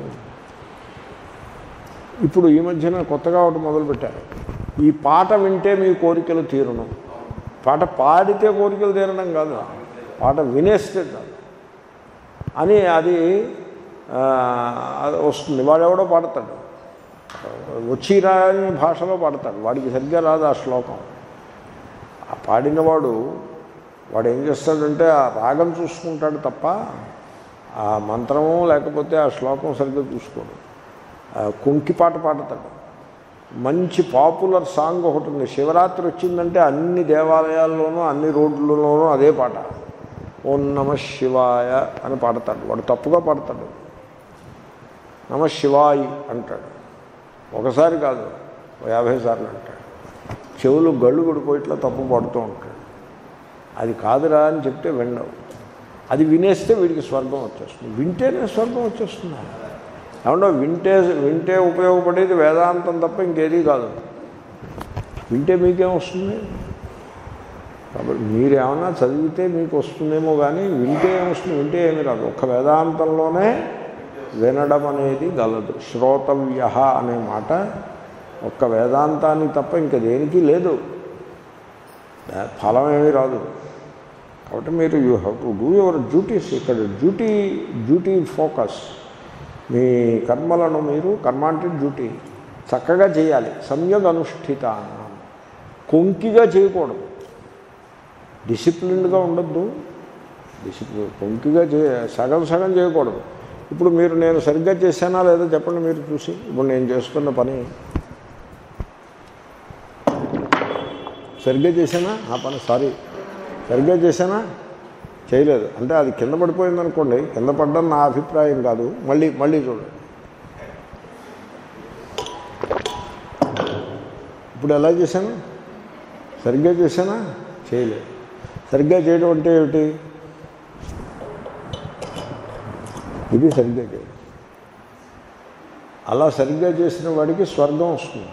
Speaker 1: ఇప్పుడు ఈ మధ్యన కొత్తగా ఒకటి మొదలుపెట్టారు ఈ పాట వింటే మీ కోరికలు తీరడం పాట పాడితే కోరికలు తీరడం కాదు పాట వినేస్తే కాదు అని అది ఆ, అది వస్తుంది వాడెవడో పాడతాడు వచ్చి రాని భాషలో పాడతాడు వాడికి సరిగ్గా రాదు ఆ శ్లోకం ఆ పాడినవాడు వాడు ఏం చేస్తాడంటే ఆ రాగం చూసుకుంటాడు తప్ప ఆ మంత్రము లేకపోతే ఆ శ్లోకం సరిగ్గా చూసుకోడు ఆ కుంకి పాట పాడతాడు మంచి పాపులర్ సాంగ్ ఒకటి ఉంది శివరాత్రి వచ్చిందంటే అన్ని దేవాలయాల్లోనూ అన్ని రోడ్లలోనూ అదే పాట ఓం నమ శివాయ అని పాడతాడు వాడు తప్పుగా పాడతాడు నమ శివాయి అంటాడు ఒకసారి కాదు ఓ యాభై సార్లు అంటాడు చెవులు గళ్ళు పడిపోయి ఇట్లా తప్పు పడుతూ ఉంటాడు అది కాదురా అని చెప్తే వినవు అది వినేస్తే వీడికి స్వర్గం వచ్చేస్తుంది వింటేనే స్వర్గం వచ్చేస్తుంది ఏమన్నా వింటే వింటే ఉపయోగపడేది వేదాంతం తప్ప ఇంకేదీ కాదు వింటే మీకేం వస్తుంది కాబట్టి మీరు ఏమన్నా చదివితే మీకు వస్తుందేమో కానీ వింటే ఏమొస్తుంది వింటే ఏమి రాదు ఒక్క వేదాంతంలోనే వినడం అనేది గలదు శ్రోతవ్య అనే మాట ఒక్క వేదాంతానికి తప్ప ఇంకా దేనికి లేదు దా- ఫలం ఏమీ రాదు కాబట్టి మీరు you have to do your duties ఇక్కడ డ్యూటీ డ్యూటీ ఫోకస్ మీ కర్మలను మీరు కర్మ అంటే డ్యూటీ చక్కగా చేయాలి సమ్యగ్ అనుష్ఠిత కొంకిగా చేయకూడదు డిసిప్లిన్డ్గా ఉండొద్దు డిసిప్లిన్ కొంకిగా చే సగం సగం చేయకూడదు ఇప్పుడు మీరు నేను సరిగ్గా చేశానా లేదా చెప్పండి మీరు చూసి ఇప్పుడు నేను చేస్తున్న పని సరిగ్గా చేశానా ఆ పని సారీ సరిగ్గా చేశానా చేయలేదు అంటే అది కింద పడిపోయింది అనుకోండి కింద పడ్డం నా అభిప్రాయం కాదు మళ్ళీ మళ్ళీ చూడండి ఇప్పుడు ఎలా చేశాను సరిగ్గా చేశానా చేయలేదు సరిగ్గా చేయడం అంటే ఏమిటి ఇది సరిగ్గా చేయడం అలా సరిగ్గా చేసిన వాడికి స్వర్గం వస్తుంది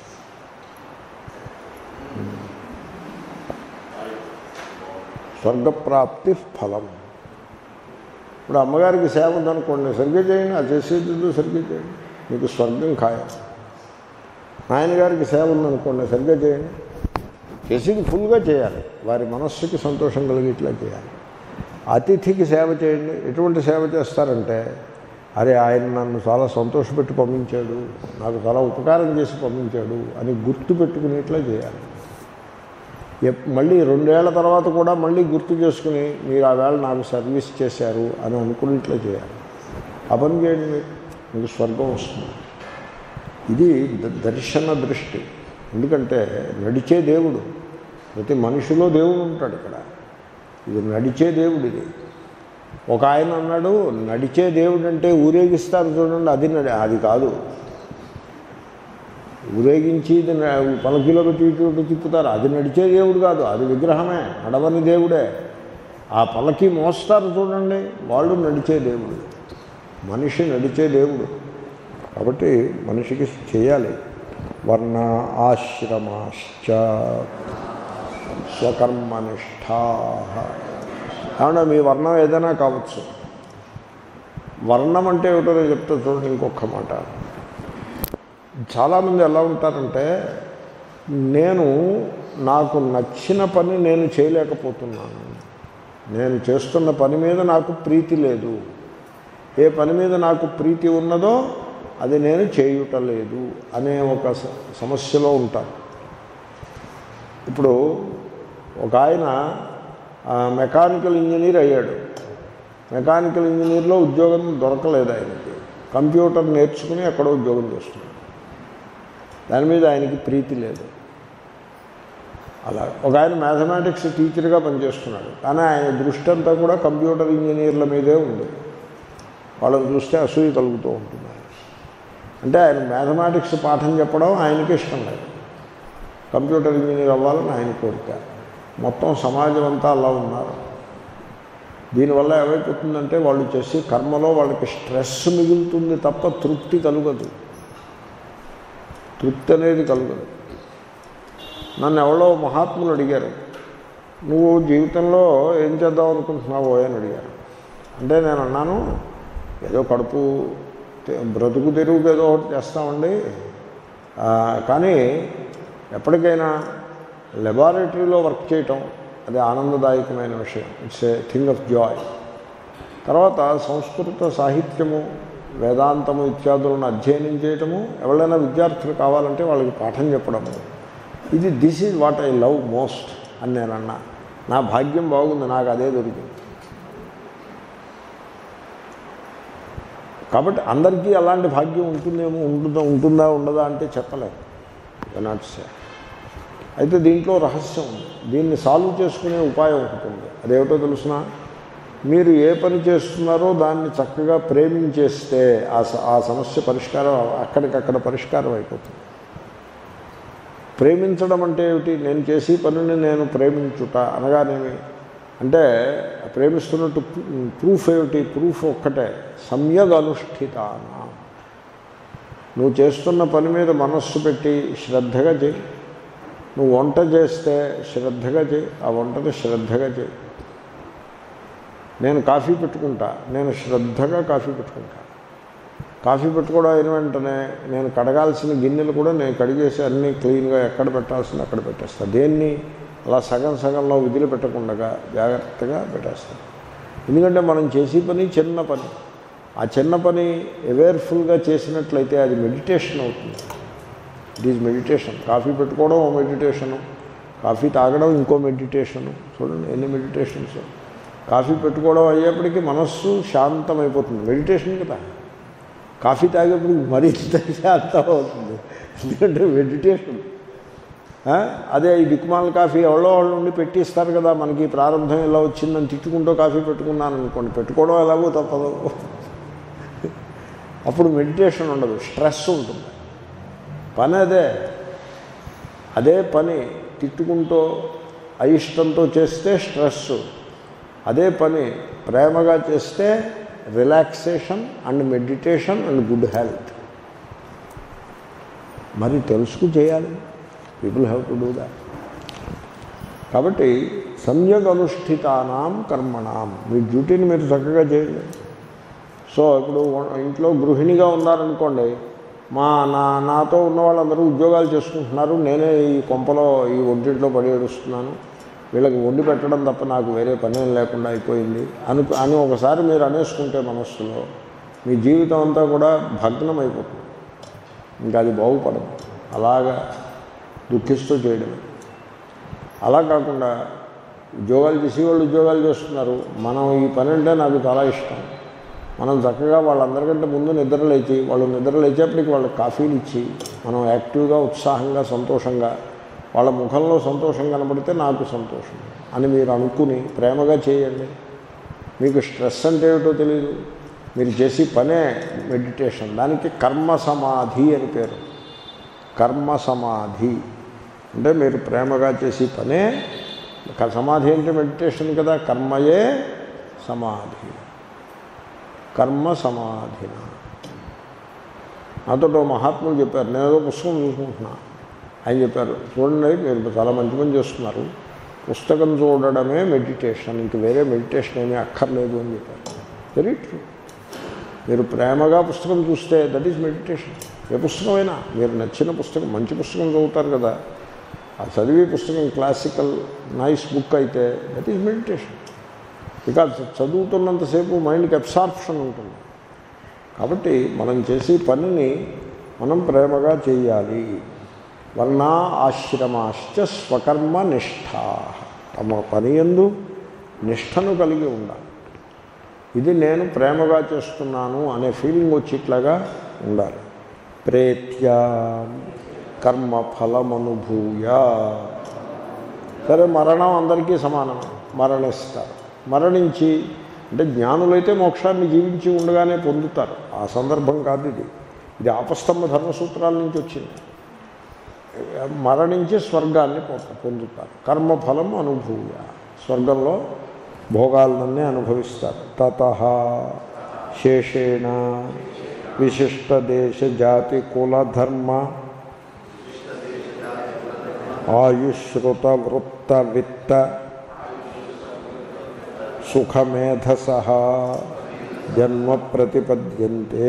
Speaker 1: స్వర్గప్రాప్తి ఫలం ఇప్పుడు అమ్మగారికి సేవ ఉందనుకోండి సరిగ్గా చేయండి ఆ చేసేది సరిగ్గా చేయండి మీకు స్వర్గం ఖాయం నాయనగారికి సేవ ఉందనుకోండి సరిగ్గా చేయండి చేసేది ఫుల్గా చేయాలి వారి మనస్సుకి సంతోషం కలిగేట్లా చేయాలి అతిథికి సేవ చేయండి ఎటువంటి సేవ చేస్తారంటే అరే ఆయన నన్ను చాలా సంతోషపెట్టి పంపించాడు నాకు చాలా ఉపకారం చేసి పంపించాడు అని గుర్తు పెట్టుకునేట్లా చేయాలి ఎప్- మళ్ళీ రెండేళ్ల తర్వాత కూడా మళ్ళీ గుర్తు చేసుకుని మీరు ఆ వేళ నాకు సర్వీస్ చేశారు అని అనుకునేట్లా చేయాలి ఆ పని చేయండి మీరు మీకు స్వర్గం వస్తుంది ఇది ద- దర్శన దృష్టి ఎందుకంటే నడిచే దేవుడు ప్రతి మనిషిలో దేవుడు ఉంటాడు ఇక్కడ ఇది నడిచే దేవుడు ఇది ఒక ఆయన అన్నాడు నడిచే దేవుడు అంటే ఊరేగిస్తారు చూడండి అది నడి అది కాదు ఊరేగించి ఇది న- పలకిలో పెట్టి ఇటు ఇటు తిప్పుతారు అది నడిచే దేవుడు కాదు అది విగ్రహమే నడవని దేవుడే ఆ పలకి మోస్తారు చూడండి వాళ్ళు నడిచే దేవుడు మనిషి నడిచే దేవుడు కాబట్టి మనిషికి చేయాలి వర్ణ ఆశ్రమాశ్చ స్వకర్మనిష్టా ఏమన్నా మీ వర్ణం ఏదైనా కావచ్చు వర్ణం అంటే ఏమిటో నేను చెప్తా చూడండి ఇంకొక మాట చాలామంది ఎలా ఉంటారంటే నేను నాకు నచ్చిన పని నేను చేయలేకపోతున్నాను నేను చేస్తున్న పని మీద నాకు ప్రీతి లేదు ఏ పని మీద నాకు ప్రీతి ఉన్నదో అది నేను చేయుట లేదు అనే ఒక స- సమస్యలో ఉంటాను ఇప్పుడు ఒక ఆయన ఆ, మెకానికల్ ఇంజనీర్ అయ్యాడు మెకానికల్ ఇంజనీర్లో ఉద్యోగం దొరకలేదు ఆయనకి కంప్యూటర్ నేర్చుకుని అక్కడ ఉద్యోగం చేస్తున్నాడు దాని మీద ఆయనకి ప్రీతి లేదు అలా ఒక ఆయన మ్యాథమెటిక్స్ టీచర్గా పనిచేస్తున్నాడు కానీ ఆయన దృష్టి అంతా కూడా కంప్యూటర్ ఇంజనీర్ల మీదే ఉంది వాళ్ళని చూస్తే అసూయ కలుగుతూ ఉంటుంది అంటే ఆయన మ్యాథమెటిక్స్ పాఠం చెప్పడం ఆయనకి ఇష్టం లేదు కంప్యూటర్ ఇంజనీర్ అవ్వాలని ఆయన కోరిక మొత్తం సమాజం అంతా అలా ఉన్నారు దీనివల్ల ఏమైపోతుందంటే వాళ్ళు చేసి కర్మలో వాళ్ళకి స్ట్రెస్ మిగులుతుంది తప్ప తృప్తి కలుగదు తృప్తి అనేది కలుగదు నన్ను ఎవరో మహాత్ములు అడిగారు నువ్వు జీవితంలో ఏం చేద్దాం అనుకుంటున్నావు అని అడిగారు అంటే నేను అన్నాను ఏదో కడుపు తె- బ్రతుకు తెరువుకి ఏదో ఒకటి చేస్తామండి ఆ, కానీ ఎప్పటికైనా లెబారెటరీలో వర్క్ చేయటం అది ఆనందదాయకమైన విషయం it's a thing of joy తర్వాత సంస్కృత సాహిత్యము వేదాంతము ఇత్యాదులను అధ్యయనం చేయటము ఎవరైనా విద్యార్థులు కావాలంటే వాళ్ళకి పాఠం చెప్పడము ఇది this is what I love most అని నేను అన్నా నా భాగ్యం బాగుంది నాకు అదే దొరికింది కాబట్టి అందరికీ అలాంటి భాగ్యం ఉంటుందేమో ఉంటుందా ఉంటుందా ఉండదా అంటే చెప్పలేము నాట్ సే అయితే దీంట్లో రహస్యం ఉంది దీన్ని సాల్వ్ చేసుకునే ఉపాయం ఒకటి ఉంది అదేమిటో తెలుసిన మీరు ఏ పని చేస్తున్నారో దాన్ని చక్కగా ప్రేమించేస్తే ఆ స- ఆ సమస్య పరిష్కారం అక్కడికక్కడ పరిష్కారం అయిపోతుంది ప్రేమించడం అంటే ఏమిటి నేను చేసే పనిని నేను ప్రేమించుట అనగానేమి అంటే ప్రేమిస్తున్నట్టు ప్రూఫ్ ఏమిటి ప్రూఫ్ ఒక్కటే సమ్యగ్ అనుష్ఠితాన నువ్వు చేస్తున్న పని మీద మనస్సు పెట్టి శ్రద్ధగా చేయి నువ్వు వంట చేస్తే శ్రద్ధగా చేయి ఆ వంటని శ్రద్ధగా చేయి నేను కాఫీ పెట్టుకుంటా నేను శ్రద్ధగా కాఫీ పెట్టుకుంటా కాఫీ పెట్టుకోవడం అయిన వెంటనే నేను కడగాల్సిన గిన్నెలు కూడా నేను కడిగేసి అన్నీ క్లీన్గా ఎక్కడ పెట్టాల్సింది అక్కడ పెట్టేస్తాను దేన్ని అలా సగం సగంలో విధులు పెట్టకుండా జాగ్రత్తగా పెట్టేస్తాను ఎందుకంటే మనం చేసే పని చిన్న పని ఆ చిన్న పని అవేర్ఫుల్గా చేసినట్లయితే అది మెడిటేషన్ అవుతుంది ఇట్ ఈజ్ మెడిటేషన్ కాఫీ పెట్టుకోవడం ఓ మెడిటేషను కాఫీ తాగడం ఇంకో మెడిటేషను చూడండి ఎన్ని మెడిటేషన్స్ కాఫీ పెట్టుకోవడం అయ్యేప్పటికీ మనస్సు శాంతమైపోతుంది మెడిటేషన్ కదా కాఫీ తాగేప్పుడు మరింత శాంతం అవుతుంది ఎందుకంటే మెడిటేషన్ ఆ? అదే ఈ దిక్కుమాల కాఫీ ఎవరో వాళ్ళు ఉండి పెట్టిస్తారు కదా మనకి ప్రారంభం ఇలా వచ్చిందని తిట్టుకుంటూ కాఫీ పెట్టుకున్నాను అనుకోండి పెట్టుకోవడం ఎలాగో తప్పదు అప్పుడు మెడిటేషన్ ఉండదు స్ట్రెస్ ఉంటుంది పని అదే అదే పని తిట్టుకుంటూ అయిష్టంతో చేస్తే స్ట్రెస్ అదే పని ప్రేమగా చేస్తే relaxation and meditation and good health మరి తెలుసుకు చేయాలి people have to do that కాబట్టి సంయగ్ అనుష్ఠితానాం కర్మణాం మీ డ్యూటీని మీరు చక్కగా చేయండి సో ఇప్పుడు ఇంట్లో గృహిణిగా ఉన్నారనుకోండి మా నా నాతో ఉన్న వాళ్ళందరూ ఉద్యోగాలు చేసుకుంటున్నారు నేనే ఈ కొంపలో ఈ ఒంటింట్లో పడి ఏడుస్తున్నాను వీళ్ళకి వండి పెట్టడం తప్ప నాకు వేరే పని ఏం లేకుండా అయిపోయింది అని అని ఒకసారి మీరు అనేసుకుంటే మనస్సులో మీ జీవితం అంతా కూడా భగ్నం అయిపోతుంది ఇంకా అది బాగుపడదు అలాగా దుఃఖిస్తూ చేయడమే అలా కాకుండా ఉద్యోగాలు చేసేవాళ్ళు ఉద్యోగాలు చేస్తున్నారు మనం ఈ పని అంటే నాకు చాలా ఇష్టం మనం చక్కగా వాళ్ళందరికంటే ముందు నిద్ర లేచి వాళ్ళు నిద్ర లేచేప్పటికి వాళ్ళకి కాఫీలు ఇచ్చి మనం యాక్టివ్గా ఉత్సాహంగా సంతోషంగా వాళ్ళ ముఖంలో సంతోషం కనబడితే నాకు సంతోషం అని మీరు అనుకుని ప్రేమగా చేయండి మీకు స్ట్రెస్ అంటే ఏమిటో తెలియదు మీరు చేసే పనే మెడిటేషన్ దానికి కర్మ సమాధి అని పేరు కర్మ సమాధి అంటే మీరు ప్రేమగా చేసే పనే క- సమాధి అంటే మెడిటేషన్ కదా కర్మయే సమాధి కర్మ సమాధిన నాతో ఓ మహాత్ములు చెప్పారు నేను ఏదో పుస్తకం చూసుకుంటున్నా ఆయన చెప్పారు చూడండి మీరు చాలా మంచి పని చేస్తున్నారు పుస్తకం చూడడమే మెడిటేషన్ ఇంక వేరే మెడిటేషన్ ఏమీ అక్కర్లేదు అని చెప్పారు వెరీ ట్రూ మీరు ప్రేమగా పుస్తకం చూస్తే దట్ ఈజ్ మెడిటేషన్ ఏ పుస్తకమైనా మీరు నచ్చిన పుస్తకం మంచి పుస్తకం చదువుతారు కదా ఆ చదివే పుస్తకం క్లాసికల్ నైస్ బుక్ అయితే దట్ ఈజ్ మెడిటేషన్ బికాజ్ చదువుతున్నంతసేపు మైండ్కి అబ్సార్ప్షన్ ఉంటుంది కాబట్టి మనం చేసే పనిని మనం ప్రేమగా చేయాలి వర్ణ ఆశ్రమాశ్చ స్వకర్మ నిష్ఠా తమ పని ఎందు నిష్టను కలిగి ఉండాలి ఇది నేను ప్రేమగా చేస్తున్నాను అనే ఫీలింగ్ వచ్చేట్లాగా ఉండాలి ప్రేత్య కర్మ ఫలమనుభూయ సరే మరణం అందరికీ సమానమే మరణిస్తారు మరణించి అంటే జ్ఞానులైతే మోక్షాన్ని జీవించి ఉండగానే పొందుతారు ఆ సందర్భం కాదు ఇది ఇది ఆపస్తంభ ధర్మసూత్రాల నుంచి వచ్చింది మరణించి స్వర్గాన్ని పొ- పొందుతారు కర్మఫలం అనుభూయ స్వర్గంలో భోగాలన్నీ అనుభవిస్తారు తత శేషేణ విశిష్ట దేశ జాతి కుల ధర్మ ఆయుశ్రుత వృత్త విత్త సుఖమేధస జన్మ ప్రతిపద్యంతే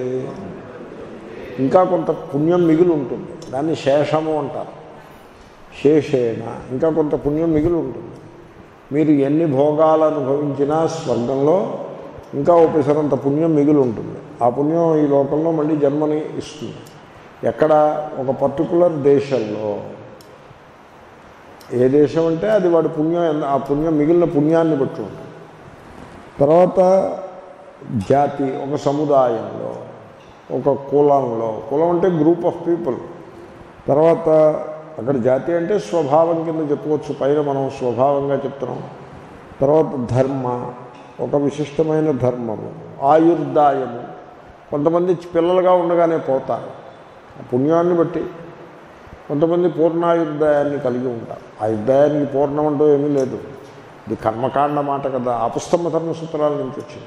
Speaker 1: ఇంకా కొంత పుణ్యం మిగిలి ఉంటుంది దాన్ని శేషము అంటారు శేషేణ ఇంకా కొంత పుణ్యం మిగిలి ఉంటుంది మీరు ఎన్ని భోగాలు అనుభవించినా స్వర్గంలో ఇంకా ఉపసరంత పుణ్యం మిగిలి ఉంటుంది ఆ పుణ్యం ఈ లోకంలో మళ్ళీ జన్మని ఇస్తుంది ఎక్కడ ఒక పర్టికులర్ దేశంలో ఏ దేశం అంటే అది వాడి పుణ్యం ఎంత- ఆ పుణ్యం మిగిలిన పుణ్యాన్ని బట్టి ఉంటుంది తర్వాత జాతి ఒక సముదాయంలో ఒక కులంలో కులం అంటే గ్రూప్ ఆఫ్ పీపుల్ తర్వాత అక్కడ జాతి అంటే స్వభావం కింద చెప్పుకోవచ్చు పైన మనం స్వభావంగా చెప్తున్నాం తర్వాత ధర్మ ఒక విశిష్టమైన ధర్మము ఆయుర్దాయము కొంతమంది పిల్లలుగా ఉండగానే పోతారు ఆ పుణ్యాన్ని బట్టి కొంతమంది పూర్ణాయుర్దాయాన్ని కలిగి ఉంటారు ఆ యుద్ధాయానికి పూర్ణం అంటూ ఏమీ లేదు ఇది కర్మకాండ మాట కదా ఆపస్తంభ ధర్మ సూత్రాల నుంచి వచ్చింది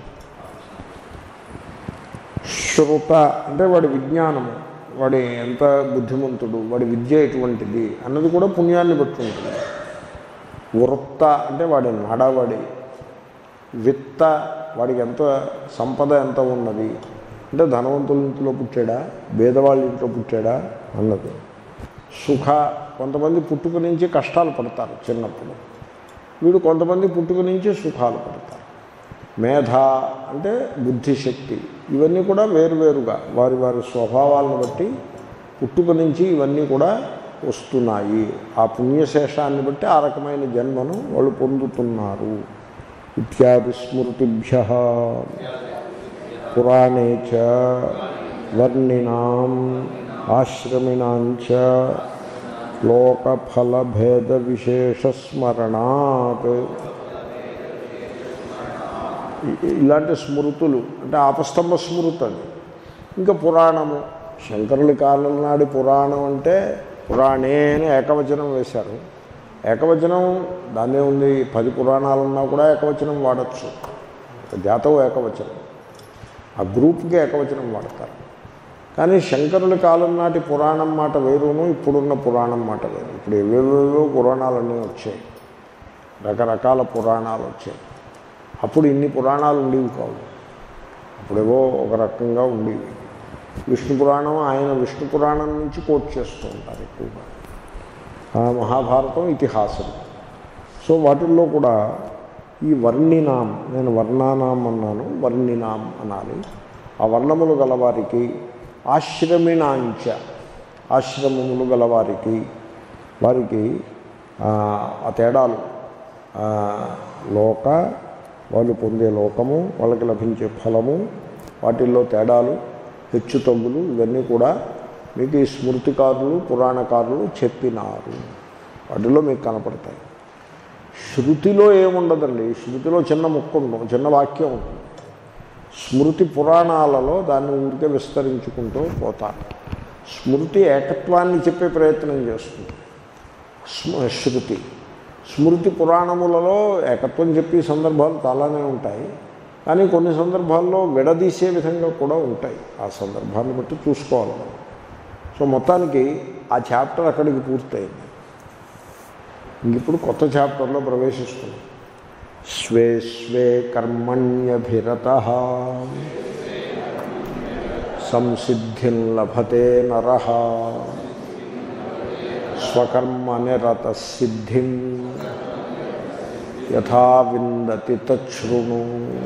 Speaker 1: శ్రుత అంటే వాడి విజ్ఞానము వాడి ఎంత బుద్ధిమంతుడు వాడి విద్య ఎటువంటిది అన్నది కూడా పుణ్యాన్ని బట్టి ఉంటుంది వృత్త అంటే వాడి నడవడి విత్త వాడికి ఎంత సంపద ఎంత ఉన్నది అంటే ధనవంతుల ఇంట్లో పుట్టాడా పేదవాళ్ళ ఇంట్లో పుట్టాడా అన్నది సుఖ కొంతమంది పుట్టుక నుంచి కష్టాలు పడతారు చిన్నప్పుడు వీడు కొంతమంది పుట్టుక నుంచి సుఖాలు పడతారు మేధ అంటే బుద్ధిశక్తి ఇవన్నీ కూడా వేరువేరుగా వారి వారి స్వభావాలను బట్టి పుట్టుక నుంచి ఇవన్నీ కూడా వస్తున్నాయి ఆ పుణ్యశేషాన్ని బట్టి ఆ రకమైన జన్మను వాళ్ళు పొందుతున్నారు ఇత్యాది స్మృతిభ్య పురాణే చ వర్ణినాం ఆశ్రమిణాంచ లోకఫలభేద విశేషస్మరణాత్ ఇ- ఇలాంటి స్మృతులు అంటే ఆపస్తంభ స్మృతి అది ఇంకా పురాణము శంకరుల కాలం నాడి పురాణం అంటే పురాణే అని ఏకవచనం వేశారు ఏకవచనం దాన్నే ఉంది పది పురాణాలు ఉన్నా కూడా ఏకవచనం వాడచ్చు జాతవు ఏకవచనం ఆ గ్రూప్కి ఏకవచనం వాడతారు కానీ శంకరుల కాలం నాటి పురాణం మాట వేరును ఇప్పుడున్న పురాణం మాట వేరు ఇప్పుడు ఏవేవేవో పురాణాలన్నీ వచ్చాయి రకరకాల పురాణాలు వచ్చాయి అప్పుడు ఇన్ని పురాణాలు ఉండేవి కావు అప్పుడేవో ఒక రకంగా ఉండేవి విష్ణు పురాణం ఆయన విష్ణు పురాణం నుంచి కోట్ చేస్తూ ఉంటారు ఎక్కువగా ఆ మహాభారతం ఇతిహాసం సో వాటిల్లో కూడా ఈ వర్ణినాం నేను వర్ణానాం అన్నాను వర్ణినాం అనాలి ఆ వర్ణములు గలవారికి ఆశ్రమిణాంచ ఆశ్రమములు గలవారికి వారికి ఆ, ఆ తేడాలు ఆ, లోక వాళ్ళు పొందే లోకము వాళ్ళకి లభించే ఫలము వాటిల్లో తేడాలు హెచ్చు తగ్గులు ఇవన్నీ కూడా మీకు ఈ స్మృతికారులు పురాణకారులు చెప్పినారు వాటిలో మీకు కనపడతాయి శృతిలో ఏముండదండి శృతిలో చిన్న ముక్క ఉంటుంది చిన్న వాక్యం ఉంటుంది స్మృతి పురాణాలలో దాన్ని ఊరికే విస్తరించుకుంటూ పోతారు స్మృతి ఏకత్వాన్ని చెప్పే ప్రయత్నం చేస్తుంది స్మ- శృతి స్మృతి పురాణములలో ఏకత్వం చెప్పే సందర్భాలు చాలానే ఉంటాయి కానీ కొన్ని సందర్భాల్లో విడదీసే విధంగా కూడా ఉంటాయి ఆ సందర్భాన్ని బట్టి చూసుకోవాలి మనం. సో మొత్తానికి ఆ చాప్టర్ అక్కడికి పూర్తయింది ఇంక ఇప్పుడు కొత్త చాప్టర్లో ప్రవేశిస్తున్నాం స్వే స్వే కర్మణ్యభిరత సంసిద్ధిం లభతే నర స్వకర్మ నిరత సిద్ధిం యథా విందతి తృణు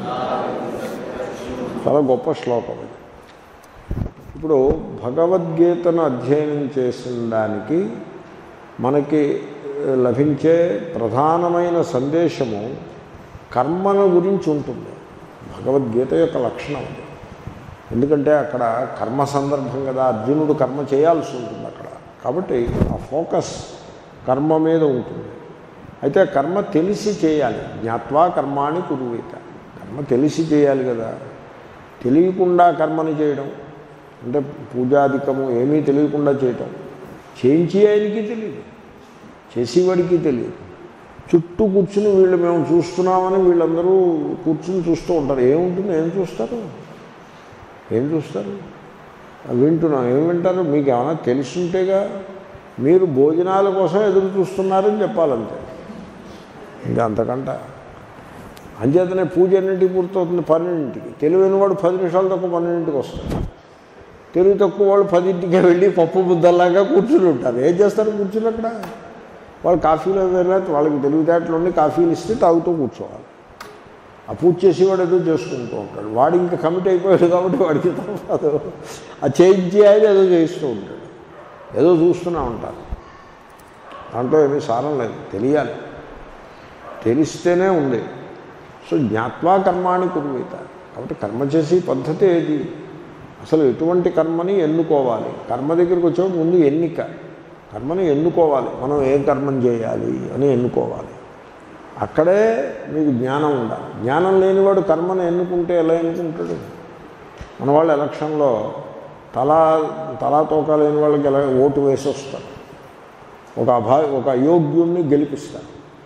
Speaker 1: చాలా గొప్ప శ్లోకం ఇది ఇప్పుడు భగవద్గీతను అధ్యయనం చేసిన దానికి మనకి లభించే ప్రధానమైన సందేశము కర్మల గురించి ఉంటుంది భగవద్గీత యొక్క లక్షణం అది ఎందుకంటే అక్కడ కర్మ సందర్భం కదా అర్జునుడు కర్మ చేయాల్సి ఉంటుంది అక్కడ కాబట్టి ఆ ఫోకస్ కర్మ మీద ఉంటుంది అయితే కర్మ తెలిసి చేయాలి జ్ఞాత్వా కర్మాని కురువేత కర్మ తెలిసి చేయాలి కదా తెలియకుండా కర్మని చేయడం అంటే పూజాధికము ఏమీ తెలియకుండా చేయటం చేయించి ఆయనకి తెలియదు చేసేవాడికి తెలియదు చుట్టూ కూర్చుని వీళ్ళు మేము చూస్తున్నామని వీళ్ళందరూ కూర్చుని చూస్తూ ఉంటారు ఏముంటుంది ఏం చూస్తారు ఏం చూస్తారు వింటున్నాం ఏం వింటారు మీకు ఏమైనా తెలుసుంటేగా మీరు భోజనాల కోసం ఎదురు చూస్తున్నారని చెప్పాలంతే ఇంకా అంతకంట అంచేతనే పూజ ఎన్నింటికి పూర్తవుతుంది పన్నెండింటికి తెలివైన వాడు పది నిమిషాలు తక్కువ పన్నెండింటికి వస్తాడు తెలివి తక్కువ వాళ్ళు పదింటికి వెళ్ళి పప్పు బుద్దల్లాగా కూర్చుని ఉంటారు ఏం చేస్తారు కూర్చుని అక్కడ వాళ్ళు కాఫీలో వెళ్ళారు వాళ్ళకి తెలివితేటలు ఉండి కాఫీలు ఇస్తే తాగుతూ కూర్చోవాలి ఆ పూజ చేసేవాడు ఏదో చేసుకుంటూ ఉంటాడు వాడు ఇంకా కమిట్ అయిపోయాడు కాబట్టి వాడికి తప్పదు ఆ చేయించి ఆయన ఏదో చేయిస్తూ ఉంటాడు ఏదో చూస్తూనే ఉంటారు దాంట్లో ఏమీ సారం లేదు తెలియాలి తెలిస్తేనే ఉంది సో జ్ఞాత్వా కర్మాని కురువేత కాబట్టి కర్మ చేసే పద్ధతి ఏది అసలు ఎటువంటి కర్మని ఎన్నుకోవాలి కర్మ దగ్గరికి వచ్చే ముందు ఎన్నిక కర్మని ఎన్నుకోవాలి మనం ఏం కర్మం చేయాలి అని ఎన్నుకోవాలి అక్కడే మీకు జ్ఞానం ఉండాలి జ్ఞానం లేనివాడు కర్మను ఎన్నుకుంటే ఎలా ఎన్నుకుంటాడు మన వాళ్ళు ఎలక్షన్లో తలా తలా తోక లేని వాళ్ళకి ఎలా ఓటు వేసి వస్తారు ఒక అభా ఒక అయోగ్యుణ్ణి గెలిపిస్తారు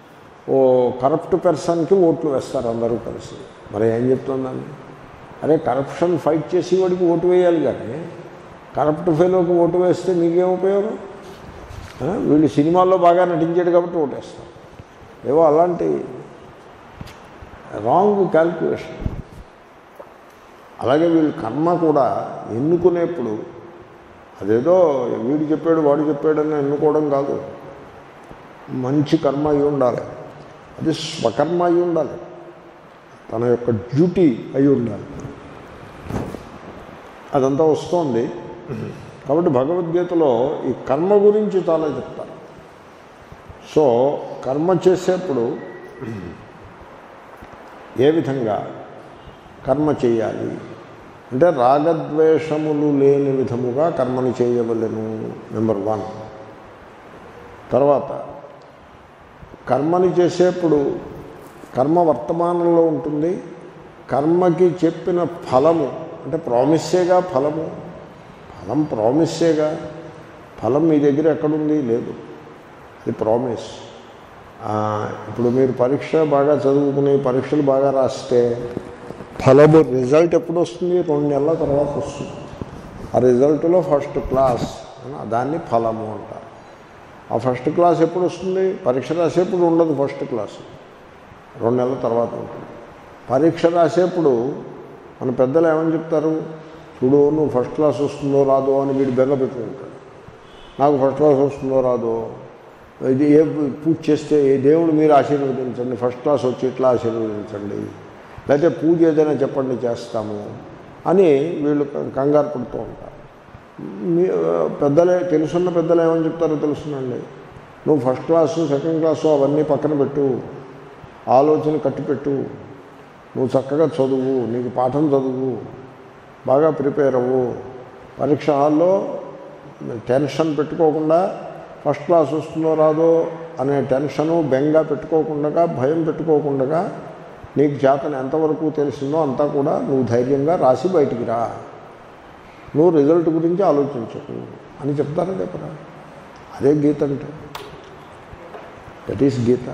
Speaker 1: ఓ కరప్ట్ పర్సన్కి ఓట్లు వేస్తారు అందరూ కలిసి మరి ఏం చెప్తుందండి అరే కరప్షన్ ఫైట్ చేసి వాడికి ఓటు వేయాలి కానీ కరప్ట్ ఫెలోకి ఓటు వేస్తే మీకేం ఉపయోగం ఆ, వీళ్ళు సినిమాల్లో బాగా నటించాడు కాబట్టి ఓటేస్తారు ఏవో అలాంటి రాంగ్ క్యాల్కులేషన్ అలాగే వీళ్ళు కర్మ కూడా ఎన్నుకునేప్పుడు అదేదో వీడు చెప్పాడు వాడు చెప్పాడని ఎన్నుకోవడం కాదు మంచి కర్మ అయి ఉండాలి అది స్వకర్మ అయి ఉండాలి తన యొక్క డ్యూటీ అయి ఉండాలి అదంతా వస్తోంది కాబట్టి భగవద్గీతలో ఈ కర్మ గురించి చాలా చెప్తారు సో కర్మ చేసేప్పుడు ఏ విధంగా కర్మ చేయాలి అంటే రాగద్వేషములు లేని విధముగా కర్మని చేయవలెను నెంబర్ వన్ తర్వాత కర్మని చేసేప్పుడు కర్మ వర్తమానంలో ఉంటుంది కర్మకి చెప్పిన ఫలము అంటే ప్రామిస్సేగా ఫలము ఫలం ప్రామిస్సేగా ఫలం మీ దగ్గర ఎక్కడుంది లేదు ఇది ప్రామిస్ ఆ, ఇప్పుడు మీరు పరీక్ష బాగా చదువుకుని పరీక్షలు బాగా రాస్తే ఫలము రిజల్ట్ ఎప్పుడు వస్తుంది రెండు నెలల తర్వాత వస్తుంది ఆ రిజల్ట్లో ఫస్ట్ క్లాస్ అని దాన్ని ఫలము అంటారు ఆ ఫస్ట్ క్లాస్ ఎప్పుడు వస్తుంది పరీక్ష రాసేప్పుడు ఉండదు ఫస్ట్ క్లాస్ రెండు నెలల తర్వాత ఉంటుంది పరీక్ష రాసేప్పుడు మన పెద్దలు ఏమని చెప్తారు చూడు నువ్వు ఫస్ట్ క్లాస్ వస్తుందో రాదో అని వీడు బెంగ పెట్టుకుంటాడు నాకు ఫస్ట్ క్లాస్ వస్తుందో రాదో ఇది ఏ పూజ చేస్తే ఏ దేవుడు మీరు ఆశీర్వదించండి ఫస్ట్ క్లాస్ వచ్చి ఇట్లా ఆశీర్వదించండి లేకపోతే పూజ ఏదైనా చెప్పండి చేస్తాము అని వీళ్ళు కంగారు పడుతూ ఉంటారు మీ పెద్దలే తెలుసున్న పెద్దలు ఏమని చెప్తారో తెలుసునండి నువ్వు ఫస్ట్ క్లాసు సెకండ్ క్లాసు అవన్నీ పక్కన పెట్టు ఆలోచన కట్టిపెట్టు నువ్వు చక్కగా చదువు నీకు పాఠం చదువు బాగా ప్రిపేర్ అవ్వు పరీక్ష హాల్లో టెన్షన్ పెట్టుకోకుండా ఫస్ట్ క్లాస్ వస్తుందో రాదో అనే టెన్షను బెంగ పెట్టుకోకుండా భయం పెట్టుకోకుండా నీకు చేతను ఎంతవరకు తెలిసిందో అంతా కూడా నువ్వు ధైర్యంగా రాసి బయటికి రా నువ్వు రిజల్ట్ గురించి ఆలోచించకు అని చెప్తారా చెప్పరా అదే గీత అంటే దట్ ఈస్ గీత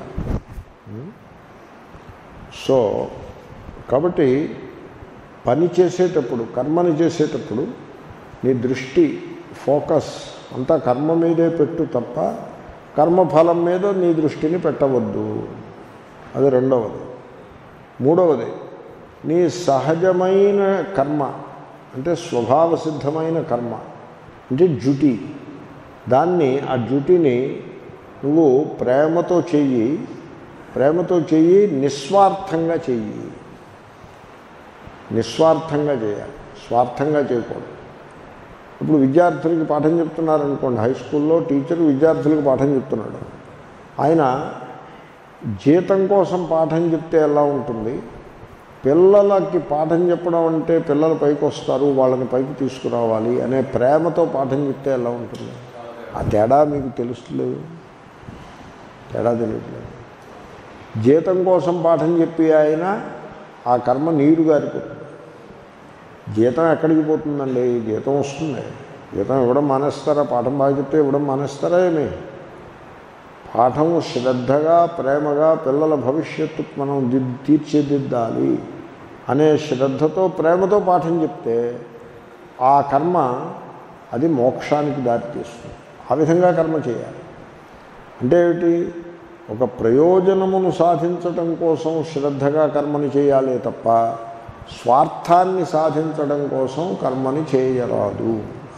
Speaker 1: సో కాబట్టి పని చేసేటప్పుడు కర్మని చేసేటప్పుడు నీ దృష్టి ఫోకస్ అంతా కర్మ మీదే పెట్టు తప్ప కర్మఫలం మీద నీ దృష్టిని పెట్టవద్దు అది రెండవది మూడవది నీ సహజమైన కర్మ అంటే స్వభావ సిద్ధమైన కర్మ అంటే డ్యూటీ దాన్ని ఆ డ్యూటీని నువ్వు ప్రేమతో చెయ్యి ప్రేమతో చెయ్యి నిస్వార్థంగా చెయ్యి నిస్వార్థంగా చేయాలి స్వార్థంగా చేయకూడదు ఇప్పుడు విద్యార్థులకి పాఠం చెప్తున్నారనుకోండి హై స్కూల్లో టీచర్ విద్యార్థులకు పాఠం చెప్తున్నాడు ఆయన జీతం కోసం పాఠం చెప్తే ఎలా ఉంటుంది పిల్లలకి పాఠం చెప్పడం అంటే పిల్లలు పైకి వస్తారు వాళ్ళని పైకి తీసుకురావాలి అనే ప్రేమతో పాఠం చెప్తే ఎలా ఉంటుంది ఆ తేడా మీకు తెలుస్తలేదు తేడా తెలియట్లేదు జీతం కోసం పాఠం చెప్పి ఆయన ఆ కర్మ నీరు గారిపోతుంది జీతం ఎక్కడికి పోతుందండి జీతం వస్తుంది జీతం ఇవ్వడం మానేస్తారా పాఠం బాగా చెప్తే ఇవ్వడం మానేస్తారా ఏమి పాఠం శ్రద్ధగా ప్రేమగా పిల్లల భవిష్యత్తు మనం దిద్ తీర్చిదిద్దాలి అనే శ్రద్ధతో ప్రేమతో పాఠం చెప్తే ఆ కర్మ అది మోక్షానికి దారితీస్తుంది ఆ విధంగా కర్మ చేయాలి అంటే ఏమిటి ఒక ప్రయోజనమును సాధించటం కోసం శ్రద్ధగా కర్మని చేయాలి తప్ప స్వార్థాన్ని సాధించడం కోసం కర్మని చేయరాదు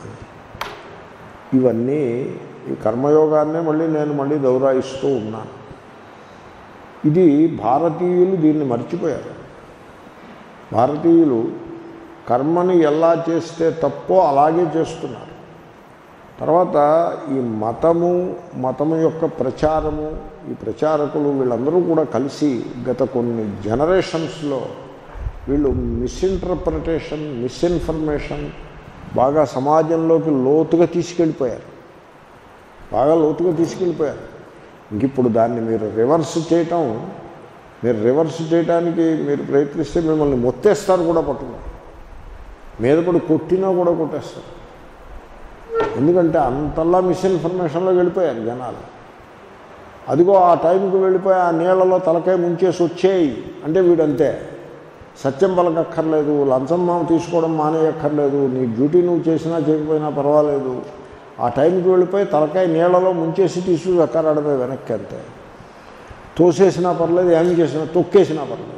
Speaker 1: ఇవన్నీ ఈ కర్మయోగాన్నే మళ్ళీ నేను మళ్ళీ దౌరాయిస్తూ ఉన్నాను ఇది భారతీయులు దీన్ని మర్చిపోయారు భారతీయులు కర్మని ఎలా చేస్తే తప్పో అలాగే చేస్తున్నారు తర్వాత ఈ మతము మతము యొక్క ప్రచారము ఈ ప్రచారకులు వీళ్ళందరూ కూడా కలిసి గత కొన్ని జనరేషన్స్లో వీళ్ళు మిస్ఇంటర్ప్రిటేషన్ మిస్ఇన్ఫర్మేషన్ బాగా సమాజంలోకి లోతుగా తీసుకెళ్ళిపోయారు బాగా లోతుగా తీసుకెళ్ళిపోయారు ఇంక ఇప్పుడు దాన్ని మీరు రివర్స్ చేయటం మీరు రివర్స్ చేయడానికి మీరు ప్రయత్నిస్తే మిమ్మల్ని మొత్తేస్తారు కూడా పట్టుకుని మీద పడి కొట్టినా కూడా కొట్టేస్తారు ఎందుకంటే అంతలా మిస్ఇన్ఫర్మేషన్లో వెళ్ళిపోయారు జనాలు అదిగో ఆ టైంకి వెళ్ళిపోయి ఆ నీళ్లలో తలకాయ ముంచేసి వచ్చేయి అంటే వీడంతే సత్యం పలకక్కర్లేదు లంచం మామ తీసుకోవడం మానేయక్కర్లేదు నీ డ్యూటీ నువ్వు చేసినా చేయకపోయినా పర్వాలేదు ఆ టైంకి వెళ్ళిపోయి తలకాయ నీళ్లలో ముంచేసి తీసుకు చక్కరాడమే వెనక్కి అంతే తోసేసినా పర్లేదు ఏం చేసినా తొక్కేసినా పర్లేదు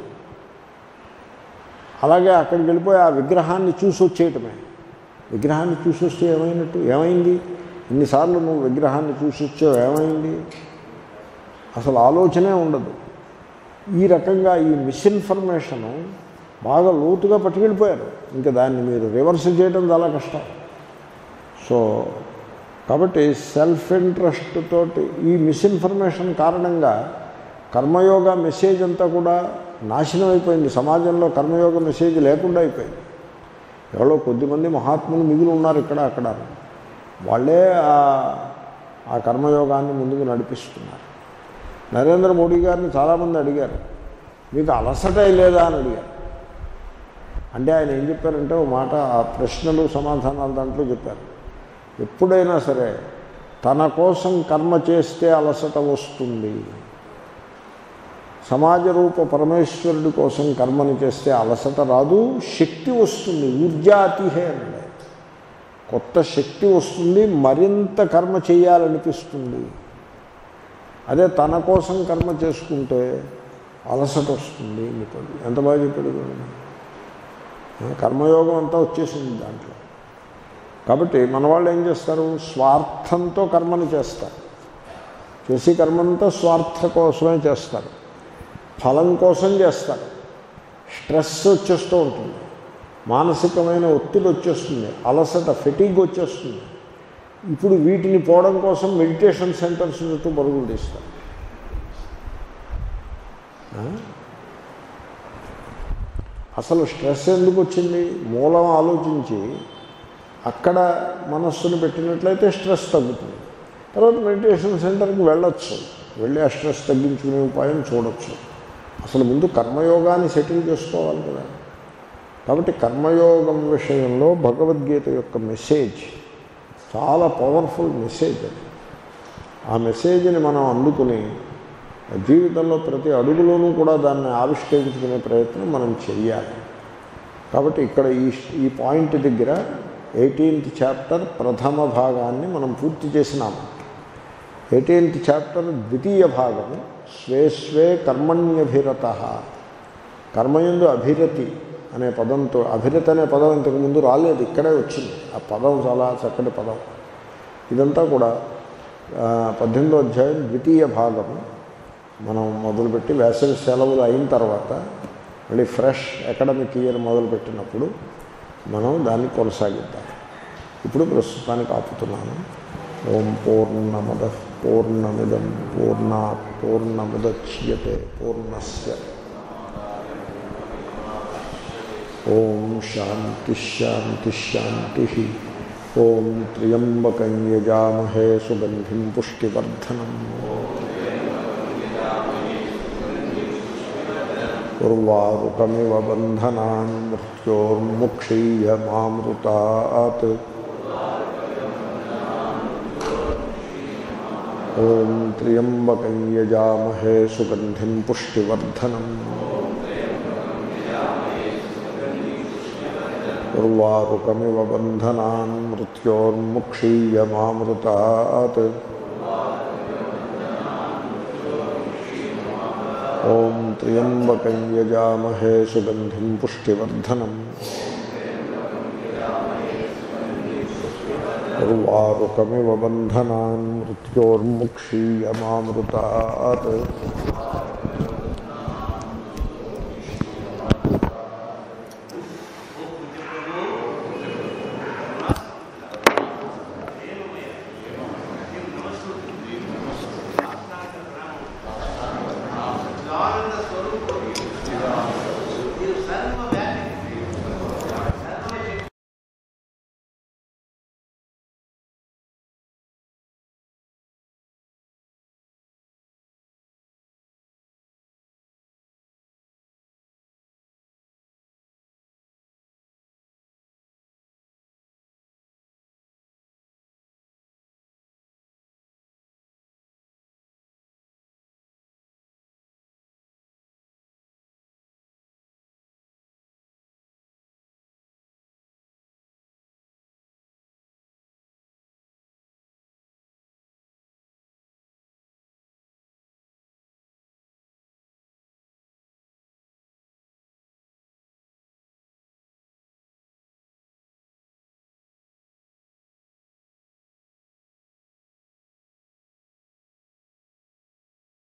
Speaker 1: అలాగే అక్కడికి వెళ్ళిపోయి ఆ విగ్రహాన్ని చూసి వచ్చేయటమే విగ్రహాన్ని చూసి వస్తే ఏమైనట్టు ఏమైంది ఇన్నిసార్లు నువ్వు విగ్రహాన్ని చూసి వచ్చావు ఏమైంది అసలు ఆలోచనే ఉండదు ఈ రకంగా ఈ మిస్ఇన్ఫర్మేషను బాగా లోతుగా పట్టుకెళ్ళిపోయారు ఇంకా దాన్ని మీరు రివర్స్ చేయడం చాలా కష్టం సో కాబట్టి సెల్ఫ్ ఇంట్రెస్ట్ తోటి ఈ మిస్ఇన్ఫర్మేషన్ కారణంగా కర్మయోగ మెసేజ్ అంతా కూడా నాశనం అయిపోయింది సమాజంలో కర్మయోగ మెసేజ్ లేకుండా అయిపోయింది ఎవరో కొద్దిమంది మహాత్ములు మిగిలి ఉన్నారు ఇక్కడ అక్కడ వాళ్ళే ఆ- ఆ కర్మయోగాన్ని ముందుకు నడిపిస్తున్నారు నరేంద్ర మోడీ గారిని చాలామంది అడిగారు మీకు అలసట లేదా అని అడిగారు అంటే ఆయన ఏం చెప్పారంటే ఓ మాట ఆ ప్రశ్నలు సమాధానాలు దాంట్లో చెప్పారు ఎప్పుడైనా సరే తన కోసం కర్మ చేస్తే అలసట వస్తుంది సమాజ రూప పరమేశ్వరుడి కోసం కర్మని చేస్తే అలసట రాదు శక్తి వస్తుంది ఊర్జాతిహే అంటే కొత్త శక్తి వస్తుంది మరింత కర్మ చేయాలనిపిస్తుంది అదే తన కోసం కర్మ చేసుకుంటే అలసట వస్తుంది మీకు ఎంత బాగా చెప్పాడు చూడండి. కర్మయోగం అంతా వచ్చేసింది దాంట్లో కాబట్టి మన వాళ్ళు ఏం చేస్తారు స్వార్థంతో కర్మని చేస్తారు చేసి కర్మంతా స్వార్థ కోసమే చేస్తారు ఫలం కోసం చేస్తారు స్ట్రెస్ వచ్చేస్తూ ఉంటుంది మానసికమైన ఒత్తిడి వచ్చేస్తుంది అలసట ఫెటిగ్ వచ్చేస్తుంది ఇప్పుడు వీటిని పోవడం కోసం మెడిటేషన్ సెంటర్స్ చుట్టూ పరుగులు తీస్తారు ఆ? అసలు స్ట్రెస్ ఎందుకు వచ్చింది మూలం ఆలోచించి అక్కడ మనస్సును పెట్టినట్లయితే స్ట్రెస్ తగ్గుతుంది తర్వాత మెడిటేషన్ సెంటర్కి వెళ్ళొచ్చు వెళ్ళి ఆ స్ట్రెస్ తగ్గించుకునే ఉపాయం చూడొచ్చు అసలు ముందు కర్మయోగాన్ని సెటిల్ చేసుకోవాలి కదా కాబట్టి కర్మయోగం విషయంలో భగవద్గీత యొక్క మెసేజ్ చాలా పవర్ఫుల్ మెసేజ్ అది ఆ మెసేజ్ని మనం అందుకుని జీవితంలో ప్రతి అడుగులోనూ కూడా దాన్ని ఆవిష్కరించుకునే ప్రయత్నం మనం చెయ్యాలి కాబట్టి ఇక్కడ ఈ ఈ పాయింట్ దగ్గర ఎయిటీన్త్ చాప్టర్ ప్రథమ భాగాన్ని మనం పూర్తి చేసినాము ఎయిటీన్త్ చాప్టర్ ద్వితీయ భాగము స్వే స్వే కర్మణ్యభిరత కర్మయందు అభిరతి అనే పదంతో అభిరతి అనే పదం ఇంతకుముందు రాలేదు ఇక్కడే వచ్చింది ఆ పదం చాలా చక్కటి పదం ఇదంతా కూడా ఆ, పద్దెనిమిదో అధ్యాయం ద్వితీయ భాగము మనం మొదలుపెట్టి వేసవి సెలవులు అయిన తర్వాత మళ్ళీ ఫ్రెష్ అకాడమిక్ ఇయర్ మొదలుపెట్టినప్పుడు మనం దాన్ని కొనసాగిద్దాం ఇప్పుడు ప్రస్తుతానికి ఆపుతున్నాను ఓం పూర్ణమద పూర్ణమిదం పూర్ణ పూర్ణముద్యతే పూర్ణస్య ఓం శాంతి శాంతి శాంతి ఓం త్ర్యంబకం యజామహే సుగంధిం పుష్టివర్ధనం ఉర్వారుకమివ బంధనాన్ మృత్యోర్ముక్షీయ మామృతాత్ ఓం త్ర్యంబకం యజామహే సుగంధిం పుష్టివర్ధనం ఉర్వారుకమివ బంధనాన్ మృత్యోర్ముక్షీయ మామృతాత్ ఓం త్ర్యంబకం యజామహే సుగంధిం పుష్టివర్ధనం ఉర్వారుకమివ బంధనాన్ మృత్యోర్ముక్షీయ మామృతాత్